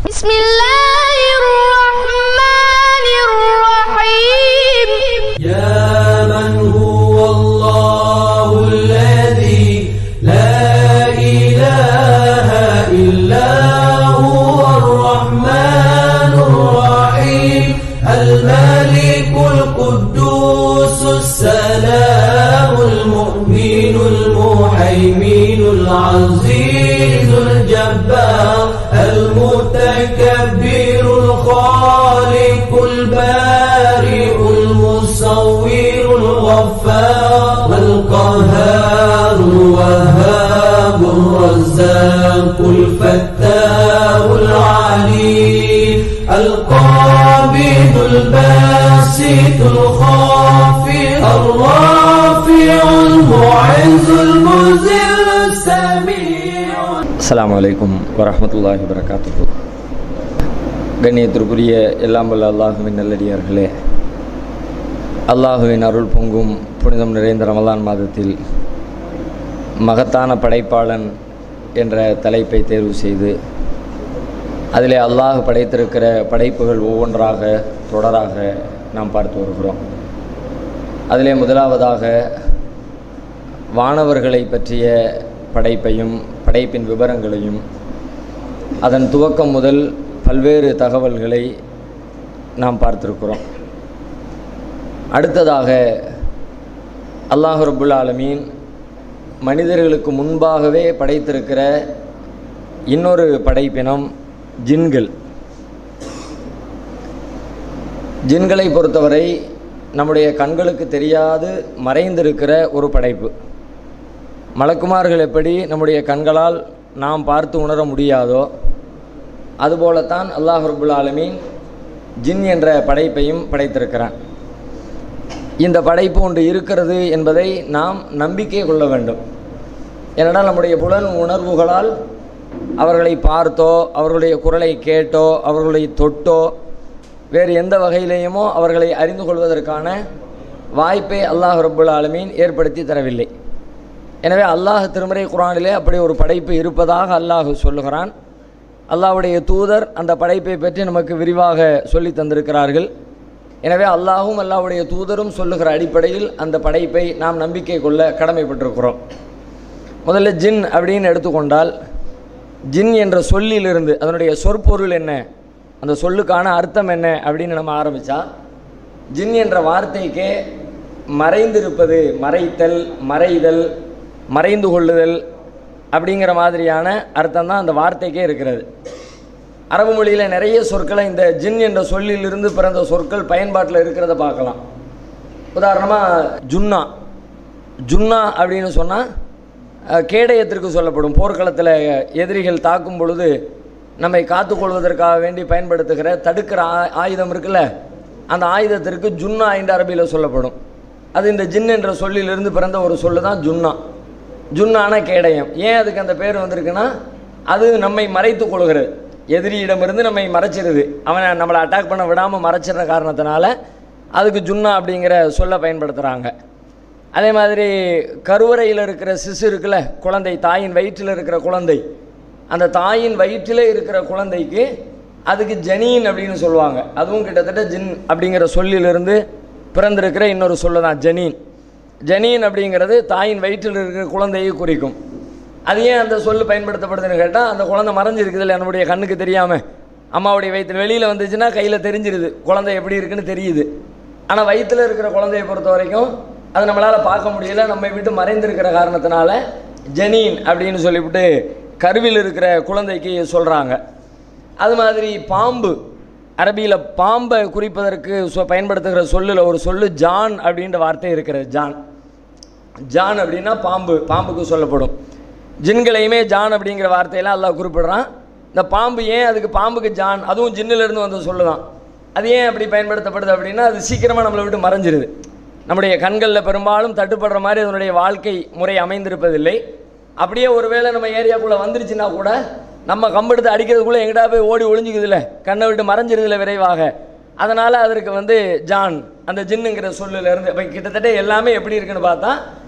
بسم الله الرحمن الرحيم يا من هو الله الذي لا إله إلا هو الرحمن الرحيم الملك القدوس السلام المؤمن المهيمن العزيز الجبار المتكبر الخالق البارئ المصور الغفار القهار الوهاب الرزاق الفتاح العليم القابض الباسط الخافض الرافع المعز المذل السميع அஸ்ஸலாமு அலைக்கும் வரஹ்மத்துல்லாஹி வரகாத்துஹு கண்ணியத்திற்குரிய எல்லாம் வல்ல அல்லாஹுவின் நல்லடியார்களே அல்லாஹுவின் அருள் பொங்கும் புனிதம் நிறைந்த ரமலான் மாதத்தில் மகத்தான படைப்பாளன் என்ற தலைப்பை தேர்வு செய்து அதிலே அல்லாஹ் படைத்திருக்கிற படைப்புகள் ஒவ்வொன்றாக தொடராக நாம் பார்த்து வருகிறோம் அதிலே முதலாவதாக வானவர்களை பற்றிய படைப்பையும் படைப்பின் விவரங்களையும் அதன் துவக்கம் முதல் பல்வேறு தகவல்களை நாம் பார்த்திருக்கிறோம் அடுத்ததாக அல்லாஹ் ரபுல் ஆலமீன் மனிதர்களுக்கு முன்பாகவே படைத்திருக்கிற இன்னொரு படைப்பினம் ஜின்கள் ஜின்களை பொறுத்தவரை நம்முடைய கண்களுக்கு தெரியாது மறைந்திருக்கிற ஒரு படைப்பு மலக்குமார்கள் எப்படி நம்முடைய கண்களால் நாம் பார்த்து உணர முடியாதோ அதுபோலத்தான் அல்லாஹ் ரபுல் ஆலமீன் ஜின் என்ற படைப்பையும் படைத்திருக்கிறான் இந்த படைப்பு ஒன்று இருக்கிறது என்பதை நாம் நம்பிக்கை கொள்ள வேண்டும் ஏனென்றால் நம்முடைய புலன் உணர்வுகளால் அவர்களை பார்த்தோ அவர்களுடைய குரலை கேட்டோ அவர்களை தொட்டோ வேறு எந்த வகையிலேயுமோ அவர்களை அறிந்து கொள்வதற்கான வாய்ப்பை அல்லாஹ் ரபுல் ஆலமீன் ஏற்படுத்தி தரவில்லை எனவே அல்லாஹ் திருமறை குரானிலே அப்படி ஒரு படைப்பு இருப்பதாக அல்லாஹ் சொல்லுகிறான் அல்லாஹ்வுடைய தூதர் அந்த படைப்பை பற்றி நமக்கு விரிவாக சொல்லி தந்திருக்கிறார்கள் எனவே அல்லாஹும் அல்லாஹ்வுடைய தூதரும் சொல்லுகிற அடிப்படையில் அந்த படைப்பை நாம் நம்பிக்கை கொள்ள கடமைப்பட்டிருக்கிறோம் முதல்ல ஜின் அப்படின்னு எடுத்துக்கொண்டால் ஜின் என்ற சொல்லிலிருந்து அதனுடைய சொற்பொருள் என்ன அந்த சொல்லுக்கான அர்த்தம் என்ன அப்படின்னு நம்ம ஆரம்பித்தா ஜின் என்ற வார்த்தைக்கே மறைந்திருப்பது மறைத்தல் மறைதல் மறைந்து கொள்ளுதல் அப்படிங்கிற மாதிரியான அர்த்தம் தான் அந்த வார்த்தைக்கே இருக்கிறது அரபு மொழியில் நிறைய சொற்களை இந்த ஜின் என்ற சொல்லிலிருந்து பிறந்த சொற்கள் பயன்பாட்டில் இருக்கிறத பார்க்கலாம் உதாரணமாக ஜுன்னா ஜுன்னா அப்படின்னு சொன்னால் கேடயத்திற்கு சொல்லப்படும் போர்க்களத்தில் எதிரிகள் தாக்கும் பொழுது நம்மை காத்துக்கொள்வதற்காக வேண்டி பயன்படுத்துகிற தடுக்கிற ஆ- ஆயுதம் இருக்குல்ல அந்த ஆயுதத்திற்கு ஜுன்னா என்ற அரபியில் சொல்லப்படும் அது இந்த ஜின் என்ற சொல்லிலிருந்து பிறந்த ஒரு சொல்லு தான் ஜுன்னா ஜுன்னான கேடயம் ஏன் அதுக்கு அந்த பேர் வந்திருக்குன்னா அது நம்மை மறைத்து கொள்கிறது எதிரியிடமிருந்து நம்மை மறைச்சிருது அவனை நம்மளை அட்டாக் பண்ண விடாமல் மறைச்சிடுற காரணத்தினால அதுக்கு ஜுன்னா அப்படிங்கிற சொல்லை பயன்படுத்துகிறாங்க அதே மாதிரி கருவறையில் இருக்கிற சிசு இருக்குல்ல குழந்தை தாயின் வயிற்றில் இருக்கிற குழந்தை அந்த தாயின் வயிற்றில் இருக்கிற குழந்தைக்கு அதுக்கு ஜனீன் அப்படின்னு சொல்லுவாங்க அதுவும் கிட்டத்தட்ட ஜின் அப்படிங்கிற சொல்லிலிருந்து பிறந்திருக்கிற இன்னொரு சொல்லு தான் ஜனீன் ஜனீன் அப்படிங்கிறது தாயின் வயிற்றில் இருக்கிற குழந்தையை குறிக்கும் அது ஏன் அந்த சொல்லு பயன்படுத்தப்படுதுன்னு கேட்டால் அந்த குழந்தை மறைஞ்சிருக்குதுல்ல நம்முடைய கண்ணுக்கு தெரியாமல் அம்மாவுடைய வயிற்றில் வெளியில் வந்துச்சுன்னா கையில் தெரிஞ்சிருது குழந்தை எப்படி இருக்குன்னு தெரியுது ஆனால் வயிற்றில் இருக்கிற குழந்தையை பொறுத்த வரைக்கும் அது நம்மளால் பார்க்க முடியல நம்மை விட்டு மறைந்திருக்கிற காரணத்தினால ஜனீன் அப்படின்னு சொல்லிவிட்டு கருவில் இருக்கிற குழந்தைக்கு சொல்கிறாங்க அது மாதிரி பாம்பு அரபியில் பாம்பை குறிப்பதற்கு சொ பயன்படுத்துகிற சொல்லில் ஒரு சொல்லு ஜான் அப்படின்ற வார்த்தை இருக்கிறது ஜான் ஜான் அப்படின்னா பாம்பு பாம்புக்கு சொல்லப்படும் ஜின்களையுமே ஜான் அப்படிங்கிற வார்த்தையெல்லாம் அல்லாஹ் குறிப்பிடுறான் இந்த பாம்பு ஏன் அதுக்கு பாம்புக்கு ஜான் அதுவும் ஜின்னிலிருந்து வந்த சொல்லுதான் அது ஏன் அப்படி பயன்படுத்தப்படுது அப்படின்னா அது சீக்கிரமாக நம்மளை விட்டு மறைஞ்சிருது நம்முடைய கண்களில் பெரும்பாலும் தட்டுப்படுற மாதிரி அதனுடைய வாழ்க்கை முறை அமைந்திருப்பதில்லை அப்படியே ஒருவேளை நம்ம ஏரியாக்குள்ளே வந்துருச்சுன்னா கூட நம்ம கம்பெடுத்து அடிக்கிறதுக்குள்ளே எங்கிட்டா போய் ஓடி ஒளிஞ்சுக்குதுல கண்ணை விட்டு மறைஞ்சிருதுல விரைவாக அதனால் அதற்கு வந்து ஜான் அந்த ஜின்னுங்கிற சொல்லுல இருந்து இப்போ கிட்டத்தட்ட எல்லாமே எப்படி இருக்குன்னு பார்த்தா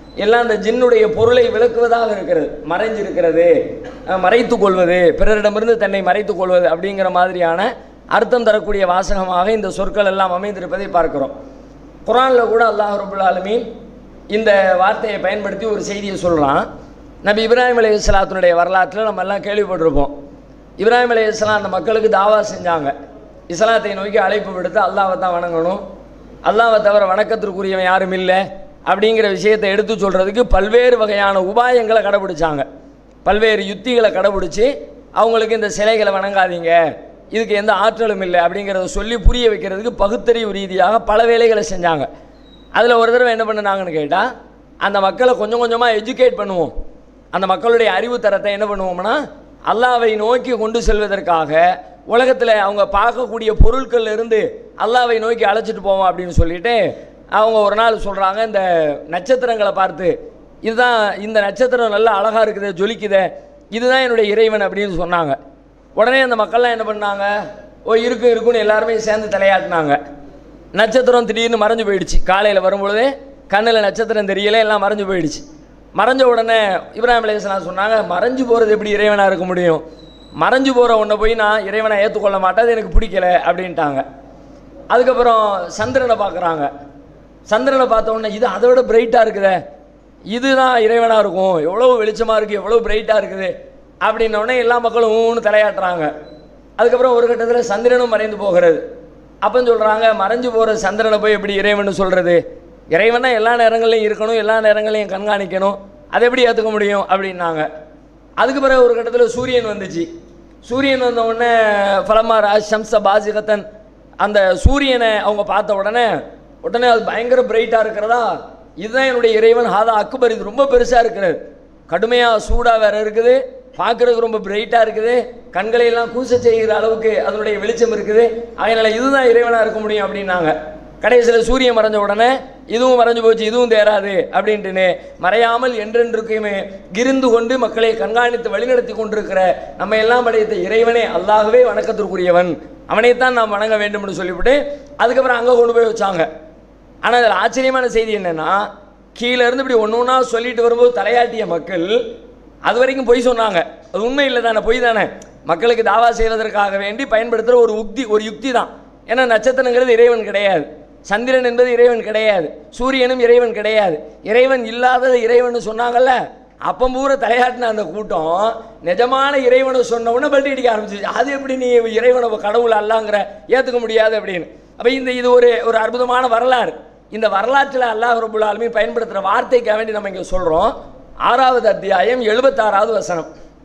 எல்லாம் அந்த ஜின்னுடைய பொருளை விளக்குவதாக இருக்கிறது மறைஞ்சிருக்கிறது அஹ், மறைத்துக் கொள்வது பிறரிடமிருந்து தன்னை மறைத்துக் கொள்வது அப்படிங்கிற மாதிரியான அர்த்தம் தரக்கூடிய வாசகமாக இந்த சொற்கள் எல்லாம் அமைந்திருப்பதை பார்க்கிறோம் குரானில் கூட அல்லாஹ் ரபுல் ஆலமீன் இந்த வார்த்தையை பயன்படுத்தி ஒரு செய்தியை சொல்கிறான் நபி இப்ராஹிம் அலி இஸ்லாத்தினுடைய வரலாற்றில் நம்ம எல்லாம் கேள்விப்பட்டிருப்போம் இப்ராஹிம் அலி இஸ்லாம் அந்த மக்களுக்கு தாவா செஞ்சாங்க இஸ்லாத்தை நோக்கி அழைப்பு விடுத்து அல்லாவை தான் வணங்கணும் அல்லாவை தவிர வணக்கத்திற்குரியவன் யாரும் இல்லை அப்படிங்கிற விஷயத்தை எடுத்து சொல்கிறதுக்கு பல்வேறு வகையான உபாயங்களை கடைபிடிச்சாங்க பல்வேறு யுத்திகளை கடைபிடிச்சி அவங்களுக்கு இந்த சிலைகளை வணங்காதீங்க இதுக்கு எந்த ஆற்றலும் இல்லை அப்படிங்கிறத சொல்லி புரிய வைக்கிறதுக்கு பகுத்தறிவு ரீதியாக பல வேலைகளை செஞ்சாங்க அதில் ஒரு தடவை என்ன பண்ணுனாங்கன்னு கேட்டால் அந்த மக்களை கொஞ்சம் கொஞ்சமாக எஜுகேட் பண்ணுவோம் அந்த மக்களுடைய அறிவு தரத்தை என்ன பண்ணுவோம்னா அல்லாவை நோக்கி கொண்டு செல்வதற்காக உலகத்தில் அவங்க பார்க்கக்கூடிய பொருட்கள்ல இருந்து அல்லாவை நோக்கி அழைச்சிட்டு போவோம் அப்படின்னு சொல்லிட்டு அவங்க ஒரு நாள் சொல்கிறாங்க இந்த நட்சத்திரங்களை பார்த்து இதுதான் இந்த நட்சத்திரம் நல்லா அழகாக இருக்குது ஜொலிக்குதே இதுதான் என்னுடைய இறைவன் அப்படின்னு சொன்னாங்க உடனே அந்த மக்கள்லாம் என்ன பண்ணாங்க ஓ இருக்கு இருக்குன்னு எல்லாருமே சேர்ந்து தலையாட்டினாங்க நட்சத்திரம் திடீர்னு மறைஞ்சு போயிடுச்சு காலையில் வரும்பொழுதே கண்ணில் நட்சத்திரம் தெரியல எல்லாம் மறைஞ்சு போயிடுச்சு மறைஞ்ச உடனே இப்ராஹிம் அலையாம் சொன்னாங்க மறைஞ்சு போகிறது எப்படி இறைவனாக இருக்க முடியும் மறைஞ்சு போகிற ஒன்றை போய் நான் இறைவனை ஏற்றுக்கொள்ள மாட்டேன் அது எனக்கு பிடிக்கல அப்படின்ட்டாங்க அதுக்கப்புறம் சந்திரனை பார்க்குறாங்க சந்திரனை பார்த்த உடனே இது அதை விட பிரைட்டாக இருக்குதே இதுதான் இறைவனாக இருக்கும் எவ்வளோ வெளிச்சமாக இருக்குது எவ்வளோ பிரைட்டாக இருக்குது அப்படின்ன உடனே எல்லா மக்களும் ஊன்னு தலையாட்டுறாங்க அதுக்கப்புறம் ஒரு கட்டத்தில் சந்திரனும் மறைந்து போகிறது அப்போ சொல்கிறாங்க மறைஞ்சு போகிற சந்திரனை போய் எப்படி இறைவன் சொல்கிறது இறைவனா எல்லா நேரங்களையும் இருக்கணும் எல்லா நேரங்களையும் கண்காணிக்கணும் அதை எப்படி ஏற்றுக்க முடியும் அப்படின்னாங்க அதுக்கு பிறகு ஒரு கட்டத்தில் சூரியன் வந்துச்சு சூரியன் வந்த உடனே ஃபலமா ராஜ் ஷம்ச பாஜிகத்தன் அந்த சூரியனை அவங்க பார்த்த உடனே உடனே அது பயங்கர பிரைட்டாக இருக்கிறதா இதுதான் என்னுடைய இறைவன் ஹாதா அக்பர் இது ரொம்ப பெருசாக இருக்கிறது கடுமையாக சூடாக வேற இருக்குது பார்க்கறதுக்கு ரொம்ப பிரைட்டாக இருக்குது கண்களை எல்லாம் கூச செய்கிற அளவுக்கு அதனுடைய வெளிச்சம் இருக்குது அதனால் இதுதான் இறைவனாக இருக்க முடியும் அப்படின்னாங்க கடைசியில் சூரியன் மறைஞ்ச உடனே இதுவும் மறைஞ்சு போச்சு இதுவும் தேராது அப்படின்ட்டுன்னு மறையாமல் என்றென்றுக்குமே கிருந்து கொண்டு மக்களை கண்காணித்து வழிநடத்தி கொண்டிருக்கிற நம்ம எல்லாம் படைத்த இறைவனே அல்லாகவே வணக்கத்திற்குரியவன் அவனைத்தான் நாம் வணங்க வேண்டும்னு சொல்லிவிட்டு அதுக்கப்புறம் அங்கே கொண்டு போய் வச்சாங்க ஆனால் அதில் ஆச்சரியமான செய்தி என்னன்னா கீழே இருந்து இப்படி ஒன்று ஒன்றா சொல்லிட்டு வரும்போது தலையாட்டிய மக்கள் அது வரைக்கும் பொய் சொன்னாங்க அது உண்மை இல்லை தானே பொய் தானே மக்களுக்கு தாவா செய்வதற்காக வேண்டி பயன்படுத்துகிற ஒரு உக்தி ஒரு யுக்தி தான் ஏன்னா நட்சத்திரங்கிறது இறைவன் கிடையாது சந்திரன் என்பது இறைவன் கிடையாது சூரியனும் இறைவன் கிடையாது இறைவன் இல்லாதது இறைவன் சொன்னாங்கல்ல அப்போ பூரா தலையாட்டின அந்த கூட்டம் நிஜமான இறைவனை சொன்ன உடனே பல்ட்டி அடிக்க ஆரம்பிச்சிச்சு அது எப்படி நீ இறைவனை கடவுள் அல்லாங்கிற ஏற்றுக்க முடியாது அப்படின்னு அப்போ இந்த இது ஒரு ஒரு அற்புதமான வரலாறு இந்த வரலாற்றில் அல்லாஹ் ரபுல் ஆலமீன் பயன்படுத்துகிற வார்த்தைக்காக வேண்டி நம்ம இங்கே சொல்கிறோம் ஆறாவது அத்தியாயம் எழுபத்தாறாவது வசனம்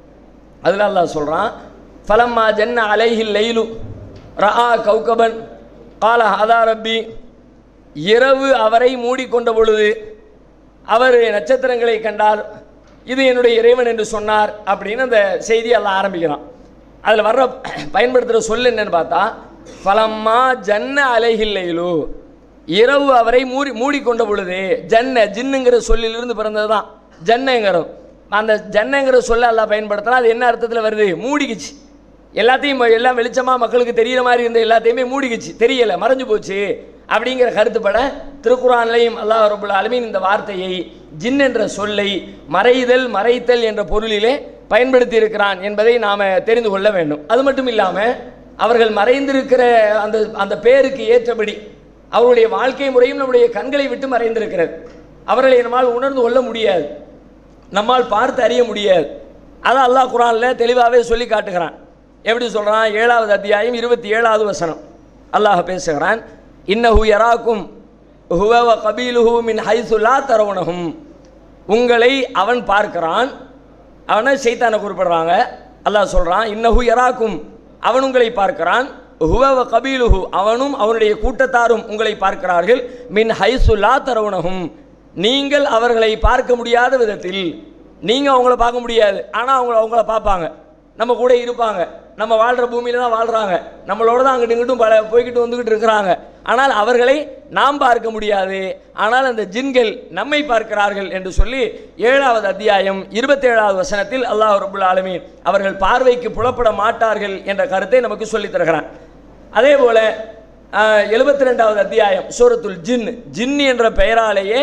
அதில் அல்லாஹ் சொல்கிறான் ஃபலம்மா ஜன்ன அலைஹில் லைலு ரஆ கௌகபன் கால ஹதா ரப்பி இரவு அவரை மூடிக்கொண்ட பொழுது அவர் நட்சத்திரங்களை கண்டார் இது என்னுடைய இறைவன் என்று சொன்னார் அப்படின்னு அந்த செய்தி எல்லாம் ஆரம்பிக்கிறான் அதில் வர்ற பயன்படுத்துகிற சொல் என்னன்னு பார்த்தா ஃபலம்மா ஜன்ன அலைஹில்லைலு இரவு அவரை மூடி மூடிக்கொண்ட பொழுது ஜன்ன ஜின்னுங்கிற சொல்லிலிருந்து பிறந்தது தான் ஜன்னங்கிறோம் அந்த ஜன்னங்கிற சொல்ல எல்லாம் பயன்படுத்தினா அது என்ன அர்த்தத்தில் வருது மூடிக்குச்சு எல்லாத்தையும் எல்லாம் வெளிச்சமாக மக்களுக்கு தெரியிற மாதிரி இருந்த எல்லாத்தையுமே மூடிக்குச்சு தெரியல மறைஞ்சு போச்சு அப்படிங்கிற கருத்துப்பட திருக்குறான்லையும் அல்லாஹ் ரபுல் ஆலமீன் இந்த வார்த்தையை ஜின் என்ற சொல்லை மறைதல் மறைத்தல் என்ற பொருளிலே பயன்படுத்தி இருக்கிறான் என்பதை நாம் தெரிந்து கொள்ள வேண்டும் அது மட்டும் இல்லாமல் அவர்கள் மறைந்திருக்கிற அந்த அந்த பேருக்கு ஏற்றபடி அவருடைய வாழ்க்கை முறையும் நம்முடைய கண்களை விட்டு மறைந்திருக்கிறது அவர்களை நம்மால் உணர்ந்து கொள்ள முடியாது நம்மால் பார்த்து அறிய முடியாது அதான் அல்லாஹ் குரானில் தெளிவாகவே சொல்லி காட்டுகிறான் எப்படி சொல்கிறான் ஏழாவது அத்தியாயம் இருபத்தி ஏழாவது வசனம் அல்லாஹ் பேசுகிறான் இன்னஹு யராக்கும் ஹுவ கபீலுஹு மின் ஹைசுல்லா தரவனகும் உங்களை அவன் பார்க்கிறான் அவனை சைத்தானை குறிப்பிடுறாங்க அல்லாஹ் சொல்கிறான் இன்னஹு யராக்கும் அவன் உங்களை பார்க்கிறான் ஹுவ கபீலுஹு அவனும் அவனுடைய கூட்டத்தாரும் உங்களை பார்க்கிறார்கள் மின் ஹைசுல்லா தரவனகும் நீங்கள் அவர்களை பார்க்க முடியாத விதத்தில் நீங்கள் அவங்கள பார்க்க முடியாது ஆனால் அவங்கள அவங்கள பார்ப்பாங்க நம்ம கூட இருப்பாங்க நம்ம வாழ்கிற பூமியில தான் வாழ்கிறாங்க நம்மளோட தான் அங்கிட்டு இங்கிட்டும் பல போய்கிட்டு வந்துக்கிட்டு இருக்கிறாங்க ஆனால் அவர்களை நாம் பார்க்க முடியாது ஆனால் அந்த ஜின்கள் நம்மை பார்க்கிறார்கள் என்று சொல்லி ஏழாவது அத்தியாயம் இருபத்தேழாவது வசனத்தில் அல்லாஹ் ரபுல் ஆலமீன் அவர்கள் பார்வைக்கு புலப்பட மாட்டார்கள் என்ற கருத்தை நமக்கு சொல்லித் தருகிறான் அதே போல எழுபத்தி ரெண்டாவது அத்தியாயம் சூரத்துல் ஜின் ஜின் என்ற பெயராலேயே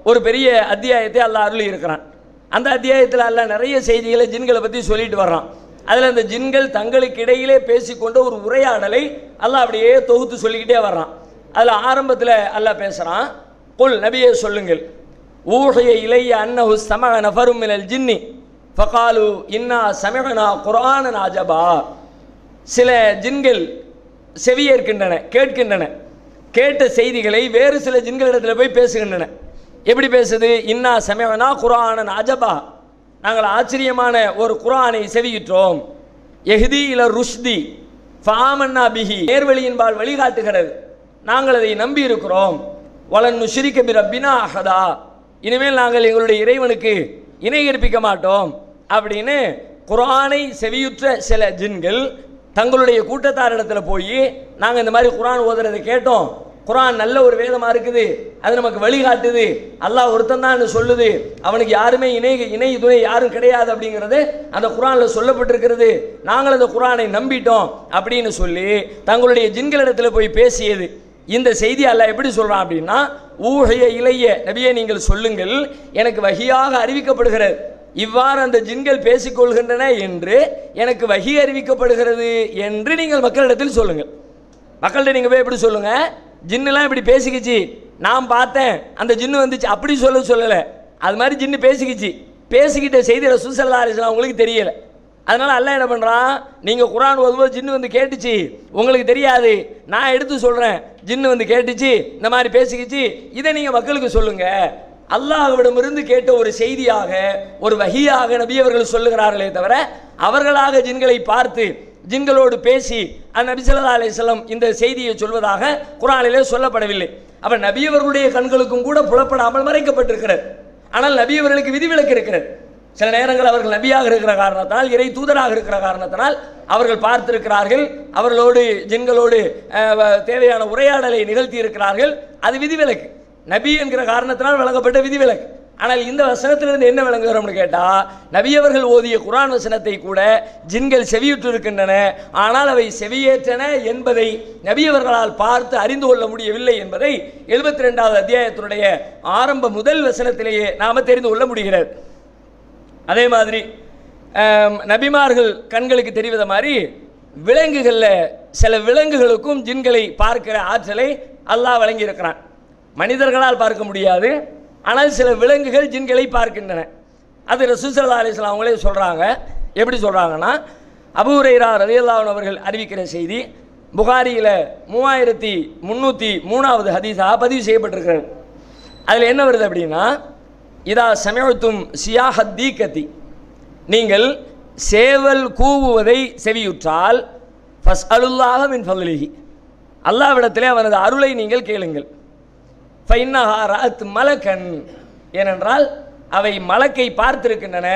ஒரு பெரிய அத்தியாயத்தை அல்லாஹ் அருளி இருக்கிறான் அந்த அத்தியாயத்தில் அல்லாஹ் நிறைய செய்திகளை ஜின்களை பற்றி சொல்லிட்டு வர்றான் அதில் அந்த ஜின்கள் தங்களுக்கு இடையிலே பேசிக்கொண்ட ஒரு உரையாடலை அல்லாஹ் அப்படியே தொகுத்து சொல்லிக்கிட்டே வர்றான் அதில் ஆரம்பத்தில் அல்லாஹ் பேசுகிறான் குல் நபியே சொல்லுங்கள் ஊஹிய இலைய அன்னஹு சம நஃபரும் மினல் ஜின்னி ஃபகாலு இன்னா சமகனா குர்ஆனன் அஜபா சில ஜின்கள் செவியேற்கின்றன கேட்கின்றன கேட்ட செய்திகளை வேறு சில ஜின்களிடத்தில் போய் பேசுகின்றன எப்படி பேசுது இன்னா சமயனா குரானன் அஜபா நாங்கள் ஆச்சரியமான ஒரு குரானை செவியிற்றோம் எஹ்தி இல ருஷ்தி ஃபாமன்னா பிஹி நேர்வழியின்பால் வழிகாட்டுகிறது நாங்கள் அதை நம்பி இருக்கிறோம் வலன் நுஷ்ரிக்க பி ரப்பினா அஹதா இனிமேல் நாங்கள் எங்களுடைய இறைவனுக்கு இணை கற்பிக்க மாட்டோம் அப்படின்னு குரானை செவியுற்ற சில ஜின்கள் தங்களுடைய கூட்டத்தாரிடத்தில் போய் நாங்கள் இந்த மாதிரி குரான் ஓதுறதை கேட்டோம் குரான் நல்ல ஒரு வேதமாக இருக்குது அது நமக்கு வழிகாட்டுது அல்லாஹ் ஒருத்தன் தான் சொல்லுது அவனுக்கு யாருமே இணை இணை துணை யாரும் கிடையாது அப்படிங்கிறது அந்த குரானில் சொல்லப்பட்டிருக்கிறது நாங்கள் அந்த குரானை நம்பிட்டோம் அப்படின்னு சொல்லி தங்களுடைய ஜின்களிடத்தில் போய் பேசியது இந்த செய்தி அல்லாஹ் எப்படி சொல்கிறான் அப்படின்னா ஊழைய இளைய நபியை நீங்கள் சொல்லுங்கள் எனக்கு வகியாக அறிவிக்கப்படுகிறது இவ்வாறு அந்த ஜின்கள் பேசிக்கொள்கின்றன என்று எனக்கு வகி அறிவிக்கப்படுகிறது என்று நீங்கள் மக்களிடத்தில் சொல்லுங்கள் மக்கள்கிட்ட நீங்கள் போய் எப்படி சொல்லுங்க ஜின்னுலாம் இப்படி பேசிக்கிச்சு நான் பார்த்தேன் அந்த ஜின்னு வந்துச்சு அப்படி சொல்ல சொல்லலை அது மாதிரி ஜின்னு பேசிக்கிச்சு பேசிக்கிட்ட செய்தி ரசூசல்லா அலிஸ்லாம் உங்களுக்கு தெரியலை அதனால அல்லாஹ் என்ன பண்ணுறான் நீங்கள் குரான் ஓதும்போது ஜின்னு வந்து கேட்டுச்சு உங்களுக்கு தெரியாது நான் எடுத்து சொல்கிறேன் ஜின்னு வந்து கேட்டுச்சு இந்த மாதிரி பேசிக்கிச்சு இதை நீங்கள் மக்களுக்கு சொல்லுங்கள் அல்லாஹ்விடமிருந்து கேட்ட ஒரு செய்தியாக ஒரு வகியாக நபி அவர்கள் சொல்லுகிறார்களே தவிர அவர்களாக ஜின்களை பார்த்து ஜின்களோடு பேசி அந்த நபி ஸல்லல்லாஹு அலைஹி வஸல்லம் இந்த செய்தியை சொல்வதாக குரானிலே சொல்லப்படவில்லை அப்ப நபி அவர்களுடைய கண்களுக்கும் கூட புலப்படாமல் மறைக்கப்பட்டிருக்கிறது ஆனால் நபி அவர்களுக்கு விதிவிலக்கு இருக்கிறது சில நேரங்கள் அவர்கள் நபியாக இருக்கிற காரணத்தினால் இறை தூதராக இருக்கிற காரணத்தினால் அவர்கள் பார்த்திருக்கிறார்கள் அவர்களோடு ஜின்களோடு அஹ், வ- தேவையான உரையாடலை நிகழ்த்தி இருக்கிறார்கள் அது விதிவிலக்கு நபி என்கிற காரணத்தினால் வழங்கப்பட்ட விதிவிலக்கு ஆனால் இந்த வசனத்திலிருந்து என்ன விளங்குகிறோம்னு கேட்டால் நபி அவர்கள் ஓதிய குரான் வசனத்தை கூட ஜின்கள் செவியுற்று இருக்கின்றன ஆனால் அவை செவியேற்றன என்பதை நபி அவர்களால் பார்த்து அறிந்து கொள்ள முடியவில்லை என்பதை எழுபத்தி ரெண்டாவது அத்தியாயத்தினுடைய ஆரம்ப முதல் வசனத்திலேயே நாம தெரிந்து கொள்ள முடிகிறது அதே மாதிரி ஆம், நபிமார்கள் கண்களுக்கு தெரிவத மாதிரி விலங்குகளில் சில விலங்குகளுக்கும் ஜின்களை பார்க்கிற ஆற்றலை அல்லாஹ் வழங்கியிருக்கிறான் மனிதர்களால் பார்க்க முடியாது ஆனால் சில விலங்குகள் ஜின்களை பார்க்கின்றன அது ரசூசல்லா அலிஸ்லாம் அவங்களே சொல்கிறாங்க எப்படி சொல்கிறாங்கன்னா அபூரைரா ரதியல்லாஹன் அவர்கள் அறிவிக்கிற செய்தி புகாரியில் மூவாயிரத்தி முந்நூற்றி மூணாவது ஹதீஸாக பதிவு செய்யப்பட்டிருக்கிறது அதில் என்ன வருது அப்படின்னா இதா சமயத்தும் சியாஹத் தீக்கத்தி நீங்கள் சேவல் கூவுவதை செவியுற்றால் ஃபஸ் அலுல்லாக மின் ஃபதுலிஹி அல்லாவிடத்திலே அவனது அருளை நீங்கள் கேளுங்கள் ஃபைன்னஹா ரஅத் மலக்கன் ஏனென்றால் அவை மலக்கை பார்த்திருக்கின்றன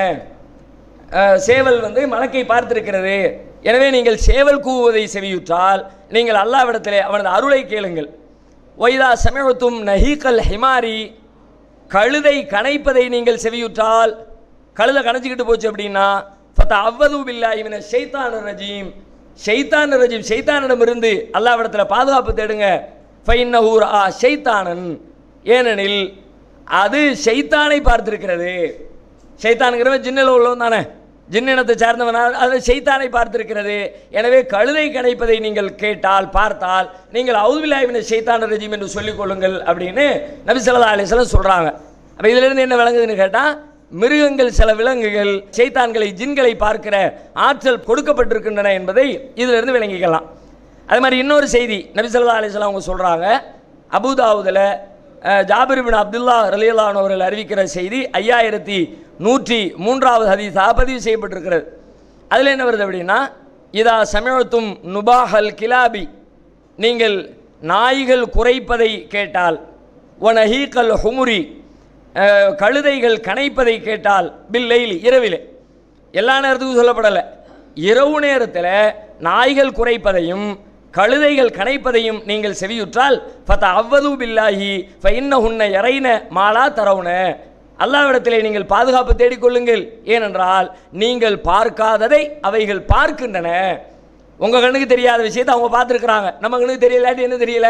அஹ், சேவல் வந்து மலக்கை பார்த்திருக்கிறது எனவே நீங்கள் சேவல் கூவுவதை செவியுற்றால் நீங்கள் அல்லாவிடத்திலே அவனது அருளை கேளுங்கள் ஒய்தா சமயத்தும் நஹீக்கல் ஹிமாரி கழுதை கனைப்பதை நீங்கள் செவியுற்றால் கழுதை கணைச்சிக்கிட்டு போச்சு அப்படின்னா ஃபத்த அவ்வது பில்லாஹி மின ஷைத்தான் ரஜீம் ஷைத்தான் ரஜீம் ஷைத்தானிடமிருந்து அல்லாவிடத்தில் பாதுகாப்பு தேடுங்க ஃபைன்னஹூர் ஆ ஷைத்தானன் ஏனெனில் அது ஷைத்தானை பார்த்திருக்கிறது ஷைத்தானுங்கிறவன் ஜின்னில் உள்ளவன் தானே ஜின்னினத்தை சார்ந்தவனால் அது ஷைத்தானை பார்த்திருக்கிறது எனவே கழுதை கடைப்பதை நீங்கள் கேட்டால் பார்த்தால் நீங்கள் அவுதுபில்லாவின ஷைத்தான ரஜீம் என்று சொல்லிக் கொள்ளுங்கள் அப்படின்னு நபி ஸல்லல்லாஹு அலைஹி வஸல்லம் சொல்கிறாங்க அப்போ இதிலிருந்து என்ன விளங்குதுன்னு கேட்டால் மிருகங்கள் சில விலங்குகள் ஷைத்தான்களை ஜின்களை பார்க்கிற ஆற்றல் கொடுக்கப்பட்டிருக்கின்றன என்பதை இதிலிருந்து விளங்கிக்கலாம் அது மாதிரி இன்னொரு செய்தி நபி ஸல்லல்லாஹு அலைஹி வஸல்லம் அவங்க சொல்கிறாங்க அபுதாவுதில் ஜாபிர் பின் அப்துல்லா ரலியல்லாஹு அவர்கள் அறிவிக்கிற செய்தி ஐயாயிரத்தி நூற்றி மூன்றாவது ஹதீஸாக பதிவு செய்யப்பட்டிருக்கிறது அதில் என்ன வருது அப்படின்னா இதா சமயத்தும் நுபாஹல் கிலாபி நீங்கள் நாய்கள் குறைப்பதை கேட்டால் ஒனஹீக்கல் ஹுமுரி அஹ், கழுதைகள் கனைப்பதை கேட்டால் பில்லைல் இரவிலே எல்லா நேரத்துக்கும் சொல்லப்படலை இரவு நேரத்தில் நாய்கள் குறைப்பதையும் கழுதைகள் கனைப்பதையும் நீங்கள் செவியுற்றால் ஃபத்த அவ்வது பில்லாஹி ஃபைன்ன உன்னை இறைன மாலா தரவுன அல்லாவிடத்திலே நீங்கள் பாதுகாப்பு தேடிக்கொள்ளுங்கள் ஏனென்றால் நீங்கள் பார்க்காததை அவைகள் பார்க்கின்றன உங்கள் கண்ணுக்கு தெரியாத விஷயத்தை அவங்க பார்த்துருக்குறாங்க நம்ம கண்ணுக்கு தெரியலாட்டி என்ன தெரியல